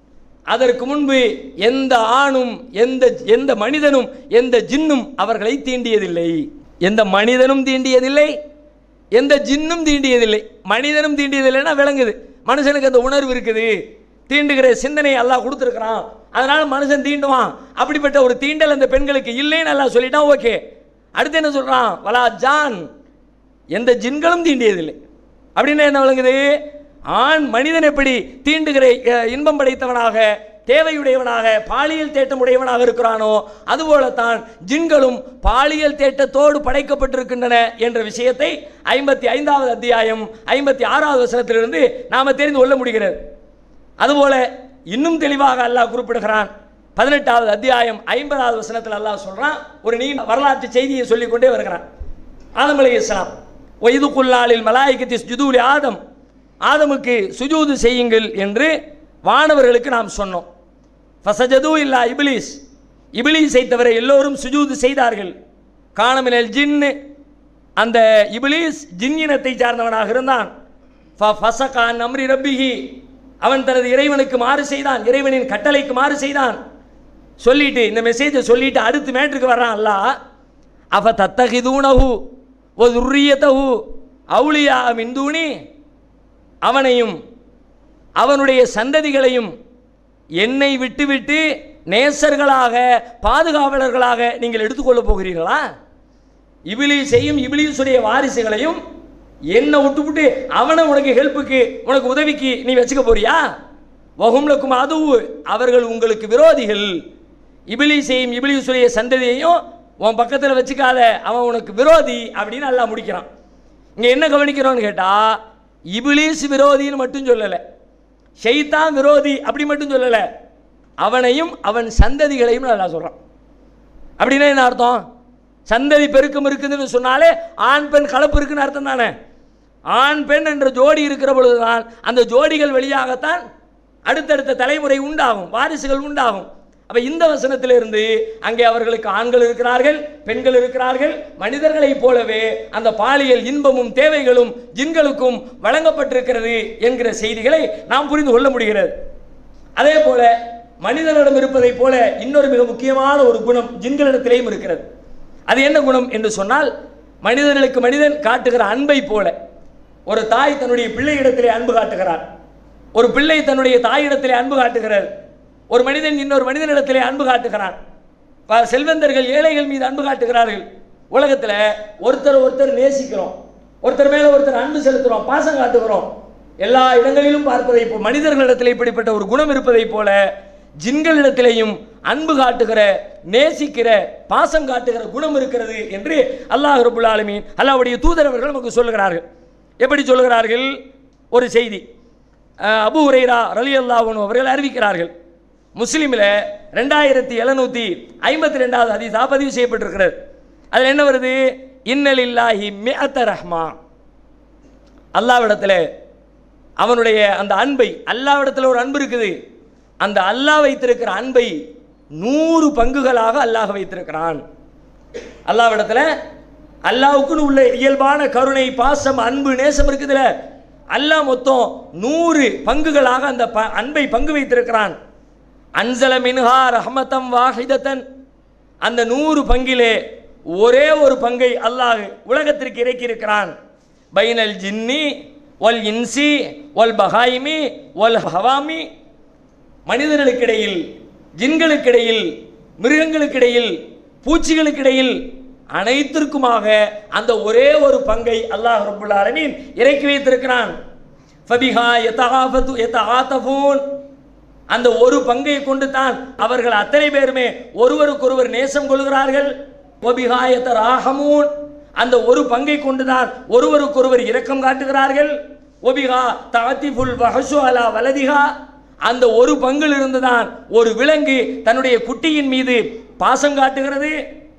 அதற்கு முன்பு எந்த ஆணும் எந்த எந்த மனிதனும் எந்த ஜின்னும் அவர்களை தீண்டியதில்லை எந்த மனிதனும் தீண்டியதில்லை எந்த ஜின்னும் தீண்டியதில்லை மனிதனும் தீண்டியதில்லைன்னா விளங்குது மனுஷனுக்கு அந்த உணர்வு இருக்குது தீண்டுகிற சிந்தனை அல்லாஹ் கொடுத்துருக்கிறான் அதனால மனுஷன் தீண்டுவான் அப்படிப்பட்ட ஒரு தீண்டல் அந்த பெண்களுக்கு இல்லைன்னு அல்லாஹ் சொல்லிட்டான் ஓகே அடுத்து என்ன சொல்றான் வலா ஜான் எந்த ஜின்களும் தீண்டியதில்லை அப்படின்னா என்ன விளங்குது ஆண் மனிதன் எப்படி தீண்டுகிற அஹ், இன்பம் படைத்தவனாக தேவையுடையவனாக பாலியல் தேட்டம் உடையவனாக இருக்கிறானோ அதுபோலத்தான் ஜின்களும் பாலியல் தேட்டத்தோடு படைக்கப்பட்டிருக்கின்றன என்ற விஷயத்தை ஐம்பத்தி ஐந்தாவது அத்தியாயம் ஐம்பத்தி ஆறாவது வசனத்திலிருந்து நாம தெரிந்து கொள்ள முடிகிறது அதுபோல இன்னும் தெளிவாக அல்லாஹ் குறிப்பிடுகிறான் பதினெட்டாவது அத்தியாயம் ஐம்பதாவது வசனத்தில் அல்லாஹ் சொல்றான் ஒரு நீண்ட வரலாற்று செய்தியை சொல்லிக் கொண்டே வருகிறான் ஆதம் அலை இஸ்லாம் ஒய்து குல்லாலில் மலாய்கத்தி சுஜூலி ஆதம் ஆதமுக்கு சுஜூது செய்யுங்கள் என்று வானவர்களுக்கு நாம் சொன்னோம் ஃபசஜது இல்லா இபிலிஸ் இபிலிஸை தவிர எல்லோரும் சுஜூது செய்தார்கள் காணமினல் ஜின்னு அந்த இபிலிஸ் ஜின் இனத்தை சார்ந்தவனாக இருந்தான் ஃபசகான் அம்ரி ரப்பிஹி அவன் தனது இறைவனுக்கு மாறு செய்தான் இறைவனின் கட்டளைக்கு மாறு செய்தான் சொல்லிட்டு இந்த மெசேஜை சொல்லிட்டு அடுத்து மேட்ருக்கு வர்றான் அல்லாஹ் அவ தத்தகிதூனஹு ஒ துர்ரியத்தஹு அவுளியா மின்தூனி அவனையும் அவனுடைய சந்ததிகளையும் என்னை விட்டுவிட்டு நேசர்களாக பாதுகாவலர்களாக நீங்கள் எடுத்துக்கொள்ளப் போகிறீர்களா இபிலிஸையும் இபிலிஸுடைய வாரிசுகளையும் என்ன விட்டுவிட்டு அவனை உனக்கு ஹெல்ப்புக்கு உனக்கு உதவிக்கு நீ வச்சுக்க போறியா வகும்லக்கும் அதுவு அவர்கள் உங்களுக்கு விரோதிகள் இபிலிஸையும் இபிலிஸுடைய சந்ததியையும் உன் பக்கத்தில் வச்சுக்காத அவன் உனக்கு விரோதி அப்படின்னு எல்லாம் முடிக்கிறான் இங்கே என்ன கவனிக்கிறோன்னு கேட்டால் இபிலிஸ் விரோதின்னு மட்டும் சொல்லலை ஷைத்தான் விரோதி அப்படி மட்டும் சொல்லலை அவனையும் அவன் சந்ததிகளையும் நல்லா சொல்கிறான் அப்படின்னா என்ன அர்த்தம் சந்ததி பெருக்கம் இருக்குதுன்னு சொன்னாலே ஆண் பெண் கலப்பு இருக்குன்னு அர்த்தம் தானே ஆண் பெண் என்ற ஜோடி இருக்கிற பொழுதுதான் அந்த ஜோடிகள் வழியாகத்தான் அடுத்தடுத்த தலைமுறை உண்டாகும் வாரிசுகள் உண்டாகும் அப்ப இந்த வசனத்திலிருந்து அங்கே அவர்களுக்கு ஆண்கள் இருக்கிறார்கள் பெண்கள் இருக்கிறார்கள் மனிதர்களைப் போலவே அந்த பாலியல் இன்பமும் தேவைகளும் ஜின்களுக்கும் வழங்கப்பட்டிருக்கிறது என்கிற செய்திகளை நாம் புரிந்து கொள்ள முடிகிறது அதே போல மனிதனிடம் இருப்பதைப் போல இன்னொரு மிக முக்கியமான ஒரு குணம் ஜின்களிடத்திலேயும் இருக்கிறது அது என்ன குணம் என்று சொன்னால் மனிதர்களுக்கு மனிதன் காட்டுகிற அன்பை போல ஒரு தாய் தன்னுடைய பிள்ளையிடத்திலே அன்பு காட்டுகிறார் ஒரு பிள்ளை தன்னுடைய தாயிடத்திலே அன்பு காட்டுகிறார் ஒரு மனிதன் இன்னொரு மனிதனிடத்திலே அன்பு காட்டுகிறான் ப- செல்வந்தர்கள் ஏழைகள் மீது அன்பு காட்டுகிறார்கள் உலகத்தில் ஒருத்தர் ஒருத்தர் நேசிக்கிறோம் ஒருத்தர் மேல ஒருத்தர் அன்பு செலுத்துறோம் பாசம் காட்டுகிறோம் எல்லா இடங்களிலும் பார்ப்பதை இப்போ மனிதர்களிடத்தில் இப்படிப்பட்ட ஒரு குணம் இருப்பதைப் போல ஜின்களிடத்திலேயும் அன்பு காட்டுகிற நேசிக்கிற பாசம் காட்டுகிற குணம் இருக்கிறது என்று அல்லாஹ் ரபுல் ஆலமீன் அல்லாஹ்வுடைய தூதர் அவர்கள் நமக்கு சொல்லுகிறார்கள் எப்படி சொல்லுகிறார்கள் ஒரு செய்தி அஹ், அபூ ஹுரைரா ரலி அல்லாஹன் அவர்கள் அறிவிக்கிறார்கள் முஸ்லீமில் ரெண்டாயிரத்தி எழுநூற்றி ஐம்பத்தி ரெண்டாவது ஹதீஸா பதிவு செய்யப்பட்டிருக்கிறது அதில் என்ன வருது இன்னலில்லாஹி மிஅத்த ரஹ்மா அல்லாவிடத்தில் அவனுடைய அந்த அன்பை அல்லாவிடத்தில் ஒரு அன்பு இருக்குது அந்த அல்லாஹ் வைத்திருக்கிற அன்பை நூறு பங்குகளாக அல்லாஹ் வைத்திருக்கிறான் அல்லாவிடத்தில் அல்லாவுக்குன்னு உள்ள இயல்பான கருணை பாசம் அன்பு நேசம் இருக்குதுல அல்லாஹ் மொத்தம் நூறு பங்குகளாக அந்த ப- அன்பை பங்கு வைத்திருக்கிறான் அன்சல மின்ஹா ரஹமத்தம் வாஹிதத்தன் அந்த நூறு பங்கிலே ஒரே ஒரு பங்கை அல்லாஹ் உலகத்திற்கு இறக்கியிருக்கிறான் பைனல் ஜின்னி ஒல் இன்சி ஒல் பஹாயிமி ஒல் ஹவாமி மனிதர்களுக்கிடையில் ஜின்களுக்கிடையில் மிருகங்களுக்கிடையில் பூச்சிகளுக்கிடையில் அனைத்திற்குமாக அந்த ஒரே ஒரு பங்கை அல்லாஹ் ரப்புல் ஆலமீன் இறக்கி வைத்திருக்கிறான் ஃபபிஹா யதஆஃபது யதஆதஃபூன் அந்த ஒரு பங்கை கொண்டு தான் அவர்கள் அத்தனை பேருமே ஒருவருக்கொருவர் நேசம் கொள்கிறார்கள் ஒபிஹா யதராஹமூன் அந்த ஒரு பங்கை கொண்டுதான் ஒருவருக்கொருவர் இரக்கம் காட்டுகிறார்கள் ஒபிஹா தாத்திஃபுல் வஹசு அலா வலதிஹா அந்த ஒரு பங்கில் இருந்துதான் ஒரு விலங்கு தன்னுடைய குட்டியின் மீது பாசம் காட்டுகிறது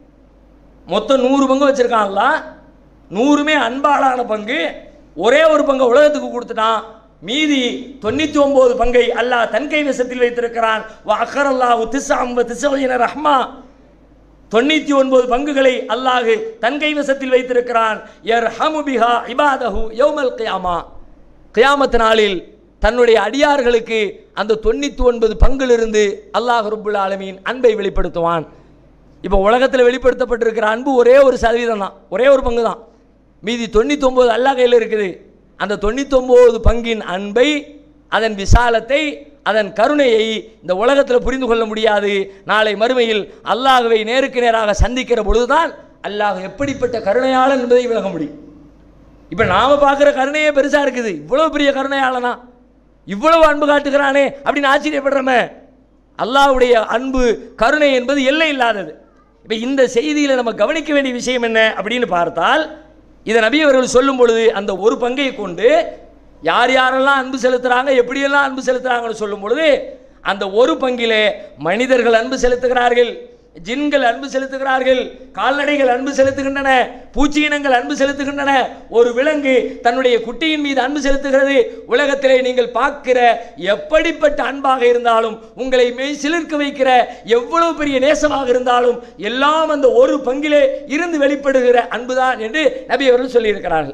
மொத்தம் நூறு பங்கு வச்சிருக்கான்ல நூறுமே அன்பாளான பங்கு ஒரே ஒரு பங்கை உலகத்துக்கு கொடுத்துட்டான் மீதி தொண்ணூத்தி ஒன்பது பங்கை அல்லாஹ் தன் கைவசத்தில் வைத்திருக்கிறான் அக்கர் அல்லாஹு திசாம் திசையின ரஹ்மா தொண்ணூத்தி ஒன்பது பங்குகளை அல்லாஹ் தன் கைவசத்தில் வைத்திருக்கிறான் யர் பிஹா இபாதஹு யௌமல் கியாமா கியாமத் நாளில் தன்னுடைய அடியார்களுக்கு அந்த தொண்ணூத்தி ஒன்பது பங்கிலிருந்து அல்லாஹ் ரப்புல் ஆலமீன் அன்பை வெளிப்படுத்துவான் இப்போ உலகத்தில் வெளிப்படுத்தப்பட்டிருக்கிற அன்பு ஒரே ஒரு சதவீதம் தான் ஒரே ஒரு பங்கு தான் மீதி தொண்ணூத்தொம்பது அல்லாஹ் கையில் இருக்குது அந்த தொண்ணூத்தொம்பது பங்கின் அன்பை அதன் விசாலத்தை அதன் கருணையை இந்த உலகத்தில் புரிந்து கொள்ள முடியாது நாளை மறுமையில் அல்லாஹ்வை நேருக்கு நேராக சந்திக்கிற பொழுதுதான் அல்லாஹ் எப்படிப்பட்ட கருணையாளன் என்பதை விளங்க முடியும் இப்போ நாம பார்க்குற கருணையே பெருசாக இருக்குது இவ்வளவு பெரிய கருணையாளனா இவ்வளவு அன்பு காட்டுகிறானே அப்படின்னு ஆச்சரியப்படுறமே அல்லாஹ்வுடைய அன்பு கருணை என்பது எல்லை இல்லாதது இப்போ இந்த செய்தியில் நம்ம கவனிக்க வேண்டிய விஷயம் என்ன அப்படின்னு பார்த்தால் இதை நபி அவர்கள் சொல்லும் பொழுது அந்த ஒரு பங்கை கொண்டு யார் யாரெல்லாம் அன்பு செலுத்துறாங்க எப்படியெல்லாம் அன்பு செலுத்துறாங்கன்னு சொல்லும் பொழுது அந்த ஒரு பங்கிலே மனிதர்கள் அன்பு செலுத்துகிறார்கள் ஜின்கள் அன்பு செலுத்துகிறார்கள் கால்நடைகள் அன்பு செலுத்துகின்றன பூச்சியினங்கள் அன்பு செலுத்துகின்றன ஒரு விலங்கு தன்னுடைய குட்டியின் மீது அன்பு செலுத்துகிறது உலகத்திலே நீங்கள் பார்க்கிற எப்படிப்பட்ட அன்பாக இருந்தாலும் உங்களை மெய் சிலிர்க்க வைக்கிற எவ்வளவு பெரிய நேசமாக இருந்தாலும் எல்லாம் அந்த ஒரு பங்கிலே இருந்து வெளிப்படுகிற அன்புதான் என்று நபி அவர்கள் சொல்லியிருக்கிறார்கள்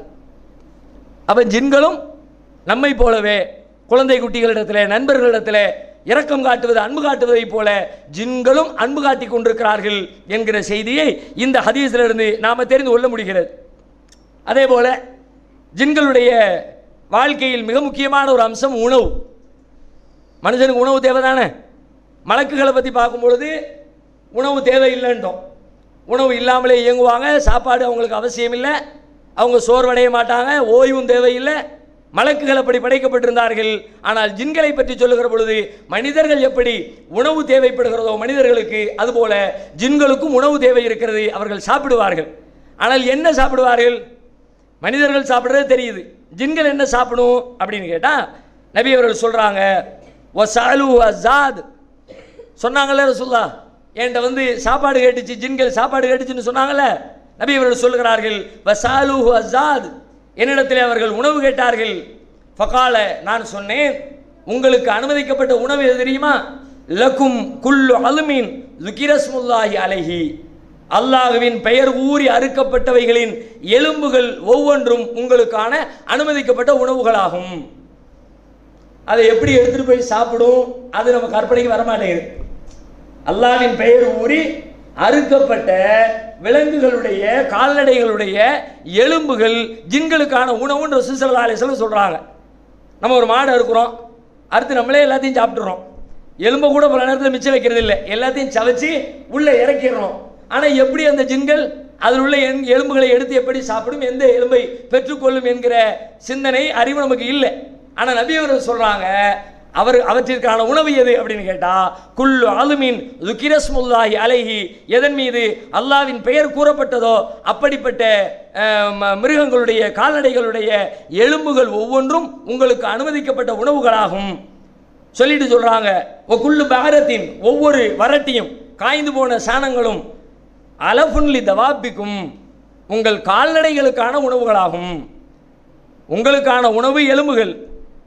அப்ப ஜின்களும் நம்மை போலவே குழந்தை குட்டிகளிடத்திலே நண்பர்களிடத்திலே இரக்கம் காட்டுவது அன்பு காட்டுவதைப் போல ஜின்களும் அன்பு காட்டிக் கொண்டிருக்கிறார்கள் என்கிற செய்தியை இந்த ஹதீஸிலிருந்து நாம் தெரிந்து கொள்ள முடிகிறது அதே போல ஜின்களுடைய வாழ்க்கையில் மிக முக்கியமான ஒரு அம்சம் உணவு மனுஷனுக்கு உணவு தேவை தானே மலக்குகளை பற்றி பார்க்கும் பொழுது உணவு தேவையில்லைன்றோம் உணவு இல்லாமலே இயங்குவாங்க சாப்பாடு அவங்களுக்கு அவசியம் இல்லை அவங்க சோர்வடைய மாட்டாங்க ஓய்வும் தேவையில்லை மலக்குகள் அப்படி படைக்கப்பட்டிருந்தார்கள் ஆனால் ஜின்களை பற்றி சொல்லுகிற பொழுது மனிதர்கள் எப்படி உணவு தேவைப்படுகிறதோ மனிதர்களுக்கு அதுபோல ஜின்களுக்கும் உணவு தேவை இருக்கிறது அவர்கள் சாப்பிடுவார்கள் ஆனால் என்ன சாப்பிடுவார்கள் மனிதர்கள் சாப்பிடுறது தெரியுது ஜின்கள் என்ன சாப்பிடும் அப்படின்னு கேட்டால் நபி அவர்கள் சொல்கிறாங்க ஒசாலு அசாத் சொன்னாங்கல்ல ரசுல்லா என்கிட்ட வந்து சாப்பாடு கேட்டுச்சு ஜின்கள் சாப்பாடு கேட்டுச்சுன்னு சொன்னாங்கல்ல நபி அவர்கள் சொல்கிறார்கள் வசாலு அசாத் என்னிடத்தில் அவர்கள் உணவு கேட்டார்கள் ஃபகால நான் சொன்னேன் உங்களுக்கு அனுமதிக்கப்பட்ட உணவு எது தெரியுமா லக்கும் குல்லு அலுமின் லுக்கிரஸ்முல்லாஹி அலைஹி அல்லாஹுவின் பெயர் ஊறி அறுக்கப்பட்டவைகளின் எலும்புகள் ஒவ்வொன்றும் உங்களுக்கான அனுமதிக்கப்பட்ட உணவுகளாகும் அதை எப்படி எடுத்துட்டு போய் சாப்பிடும் அது நம்ம கற்பனைக்கு வரமாட்டேங்குது அல்லாஹ்வின் பெயர் ஊறி அறுக்கப்பட்ட விலங்குகளுடைய கால்நடைகளுடைய எலும்புகள் ஜின்களுக்கான உணவுன்னு ரசூசல்லா அலிஸ்லாம் சொல்கிறாங்க நம்ம ஒரு மாடு அறுக்கிறோம் அறுத்து நம்மளே எல்லாத்தையும் சாப்பிட்றோம் எலும்பை கூட பல நேரத்தில் மிச்சம் வைக்கிறது இல்லை எல்லாத்தையும் சவைச்சு உள்ளே இறக்கிடுறோம் ஆனால் எப்படி அந்த ஜின்கள் அதில் உள்ள எண் எலும்புகளை எடுத்து எப்படி சாப்பிடும் எந்த எலும்பை பெற்றுக்கொள்ளும் என்கிற சிந்தனை அறிவு நமக்கு இல்லை ஆனால் நபி அவர்கள் சொல்கிறாங்க அவர் அவற்றிற்கான உணவு எது அப்படின்னு கேட்டா குல்லு அலுமின் லுக்கிரஸ்முல்லாஹி அலைஹி எதன் மீது அல்லாவின் பெயர் கூறப்பட்டதோ அப்படிப்பட்ட அஹ், ம- மிருகங்களுடைய கால்நடைகளுடைய எலும்புகள் ஒவ்வொன்றும் உங்களுக்கு அனுமதிக்கப்பட்ட உணவுகளாகும் சொல்லிட்டு சொல்றாங்க ஒ குல்லு பாரத்தின் ஒவ்வொரு வரட்டியும் காய்ந்து போன சாணங்களும் அலஃபுன்லி தவாபிக்கும் உங்கள் கால்நடைகளுக்கான உணவுகளாகும் உங்களுக்கான உணவு எலும்புகள்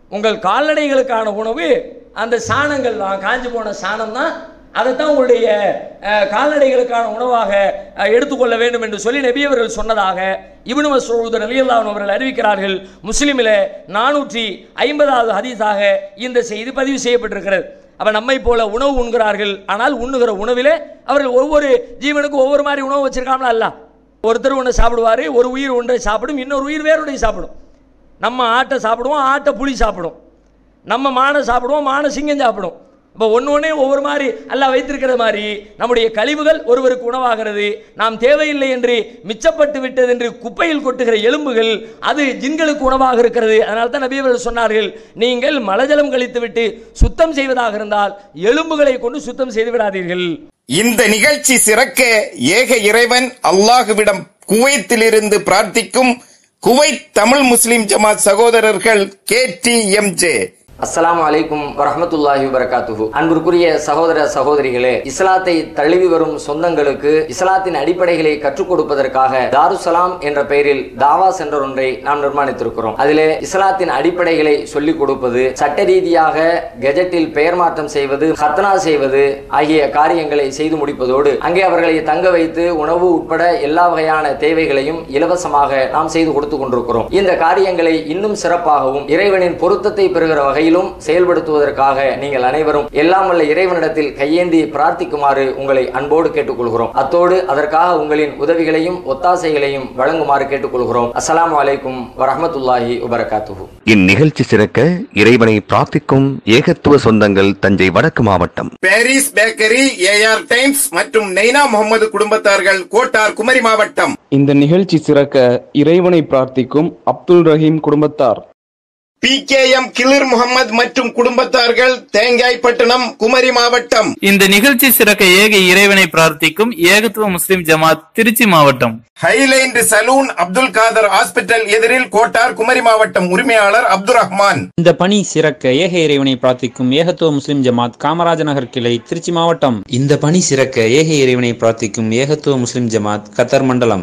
உங்கள் கால்நடைகளுக்கான உணவு அந்த சாணங்கள் தான் காஞ்சு போன சாணம் தான் அதைத்தான் உங்களுடைய அஹ், கால்நடைகளுக்கான உணவாக அஹ், எடுத்துக்கொள்ள வேண்டும் என்று சொல்லி நபி அவர்கள் சொன்னதாக இப்னு மஸ்ஊத் ரலியல்லாஹு அன்ஹு அவர்கள் அறிவிக்கிறார்கள் முஸ்லிமில் நானூற்றி ஐம்பதாவது ஹதீஸாக இந்த செய்தி பதிவு செய்யப்பட்டிருக்கிறது அப்ப நம்மை போல உணவு உண்கிறார்கள் ஆனால் உண்ணுகிற உணவிலே அவர்கள் ஒவ்வொரு ஜீவனுக்கும் ஒவ்வொரு மாதிரி உணவு வச்சிருக்காங்களா அல்ல ஒருத்தர் ஒன்று சாப்பிடுவார் ஒரு உயிர் ஒன்றை சாப்பிடும் இன்னொரு உயிர் வேறொன்றை சாப்பிடும் நம்ம ஆட்டை சாப்பிடுவோம் ஆட்டை புலி சாப்பிடும் நம்ம மானை சாப்பிடுவோம் மானை சிங்கம் சாப்பிடும் இப்போ ஒன்று ஒன்றே ஒவ்வொரு மாதிரி அல்லாஹ் வைத்திருக்கிற மாதிரி நம்முடைய கழிவுகள் ஒருவருக்கு உணவாகிறது நாம் தேவையில்லை என்று மிச்சப்பட்டு விட்டது என்று குப்பையில் கொட்டுகிற எலும்புகள் அது ஜின்களுக்கு உணவாக இருக்கிறது அதனால தான் நபி அவர்கள் சொன்னார்கள் நீங்கள் மலஜலம் கழித்துவிட்டு சுத்தம் செய்வதாக இருந்தால் எலும்புகளை கொண்டு சுத்தம் செய்து விடாதீர்கள் இந்த நிகழ்ச்சி சிறக்க ஏக இறைவன் அல்லாஹுவிடம் குவைத்திலிருந்து பிரார்த்திக்கும் குவைத் தமிழ் முஸ்லிம் ஜமாத் சகோதரர்கள் கே டி எம் ஜே அஸ்ஸலாமு அலைக்கும் வரஹ்மத்துல்லாஹி வபரகாத்துஹு அன்பிற்குரிய சகோதர சகோதரிகளே இஸ்லாத்தை தழுவி வரும் சொந்தங்களுக்கு இஸ்லாத்தின் அடிப்படைகளை கற்றுக் கொடுப்பதற்காக தாருசலாம் என்ற பெயரில் தாவா சென்டர் ஒன்றை நாம் நிர்மாணித்திருக்கிறோம் அதிலே இஸ்லாத்தின் அடிப்படைகளை சொல்லிக் கொடுப்பது சட்ட ரீதியாக கெஜெட்டில் பெயர் மாற்றம் செய்வது ஹத்னா செய்வது ஆகிய காரியங்களை செய்து முடிப்பதோடு அங்கே அவர்களை தங்க வைத்து உணவு உட்பட எல்லா வகையான தேவைகளையும் இலவசமாக நாம் செய்து கொடுத்து கொண்டிருக்கிறோம் இந்த காரியங்களை இன்னும் சிறப்பாகவும் இறைவனின் பொருத்தத்தை பெறுகிற வகையிலும் செயல்படுத்துவதற்காக நீங்கள் அனைவரும் எல்லாம் வல்ல இறைவனிடத்தில் கையேந்தி பிரார்த்திக்குமாறு உங்களை அன்போடு கேட்டுக்கொள்கிறோம் அத்தோடு அதற்காக உங்களின் உதவிகளையும் ஒத்தாசைகளையும் வழங்குமாறு கேட்டுக்கொள்கிறோம் அஸ்ஸலாமு அலைக்கும் வரஹ்மத்துல்லாஹி வபரகாத்துஹு இந்நிகழ்ச்சி சிறக்க இறைவனை பிரார்த்திக்கும் ஏகத்துவ சொந்தங்கள் தஞ்சை வடக்கு மாவட்டம் பாரிஸ் பேக்கரி ஏஆர் டைம்ஸ் மற்றும் நெய்னா முகமது குடும்பத்தார்கள் கோட்டார் குமரி மாவட்டம் இந்த நிகழ்ச்சி சிறக்க இறைவனை பிரார்த்திக்கும் அப்துல் ரஹீம் குடும்பத்தார் பி கே எம் கிளிர் முகமது மற்றும் குடும்பத்தார்கள் தேங்காய்பட்டணம் குமரி மாவட்டம் இந்த நிகழ்ச்சி சிறக்க ஏக இறைவனை பிரார்த்திக்கும் ஏகத்துவ முஸ்லிம் ஜமாத் திருச்சி மாவட்டம் highland saloon Abdul Khader hospital எதிரில் கோட்டார் குமரி மாவட்டம் உரிமையாளர் அப்துல் ரஹ்மான் இந்த பணி சிறக்க ஏக இறைவனை பிரார்த்திக்கும் ஏகத்துவ முஸ்லிம் ஜமாத் காமராஜ நகர் கிளை திருச்சி மாவட்டம் இந்த பணி சிறக்க ஏக இறைவனை பிரார்த்திக்கும் ஏகத்துவ முஸ்லிம் ஜமாத் கத்தர் மண்டலம்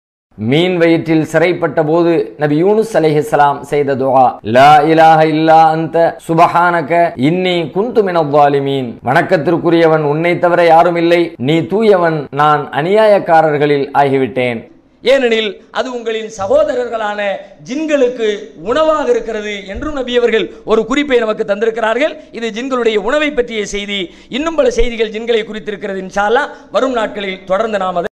மீன் வயிற்றில் சிறைப்பட்ட போது நபி யூனுஸ் அலைஹிஸ்ஸலாம் செய்த துஆ லா இலாஹ இல்லா அந்த சுபஹானக இன்னி குந்து மினவாலிமீன் வணக்கத்திற்குரியவன் உன்னை தவிர யாரும் இல்லை நீ தூயவன் நான் அநியாயக்காரர்களில் ஆகிவிட்டேன் ஏனெனில் அது உங்களின் சகோதரர்களான ஜின்களுக்கு உணவாக இருக்கிறது என்றும் நபி அவர்கள் ஒரு குறிப்பை நமக்கு தந்திருக்கிறார்கள் இது ஜின்களுடைய உணவை பற்றிய செய்தி இன்னும் பல செய்திகள் ஜின்களை குறித்திருக்கிறது இன்ஷா அல்லாஹ் வரும் நாட்களில் தொடர்ந்து நாம் அதை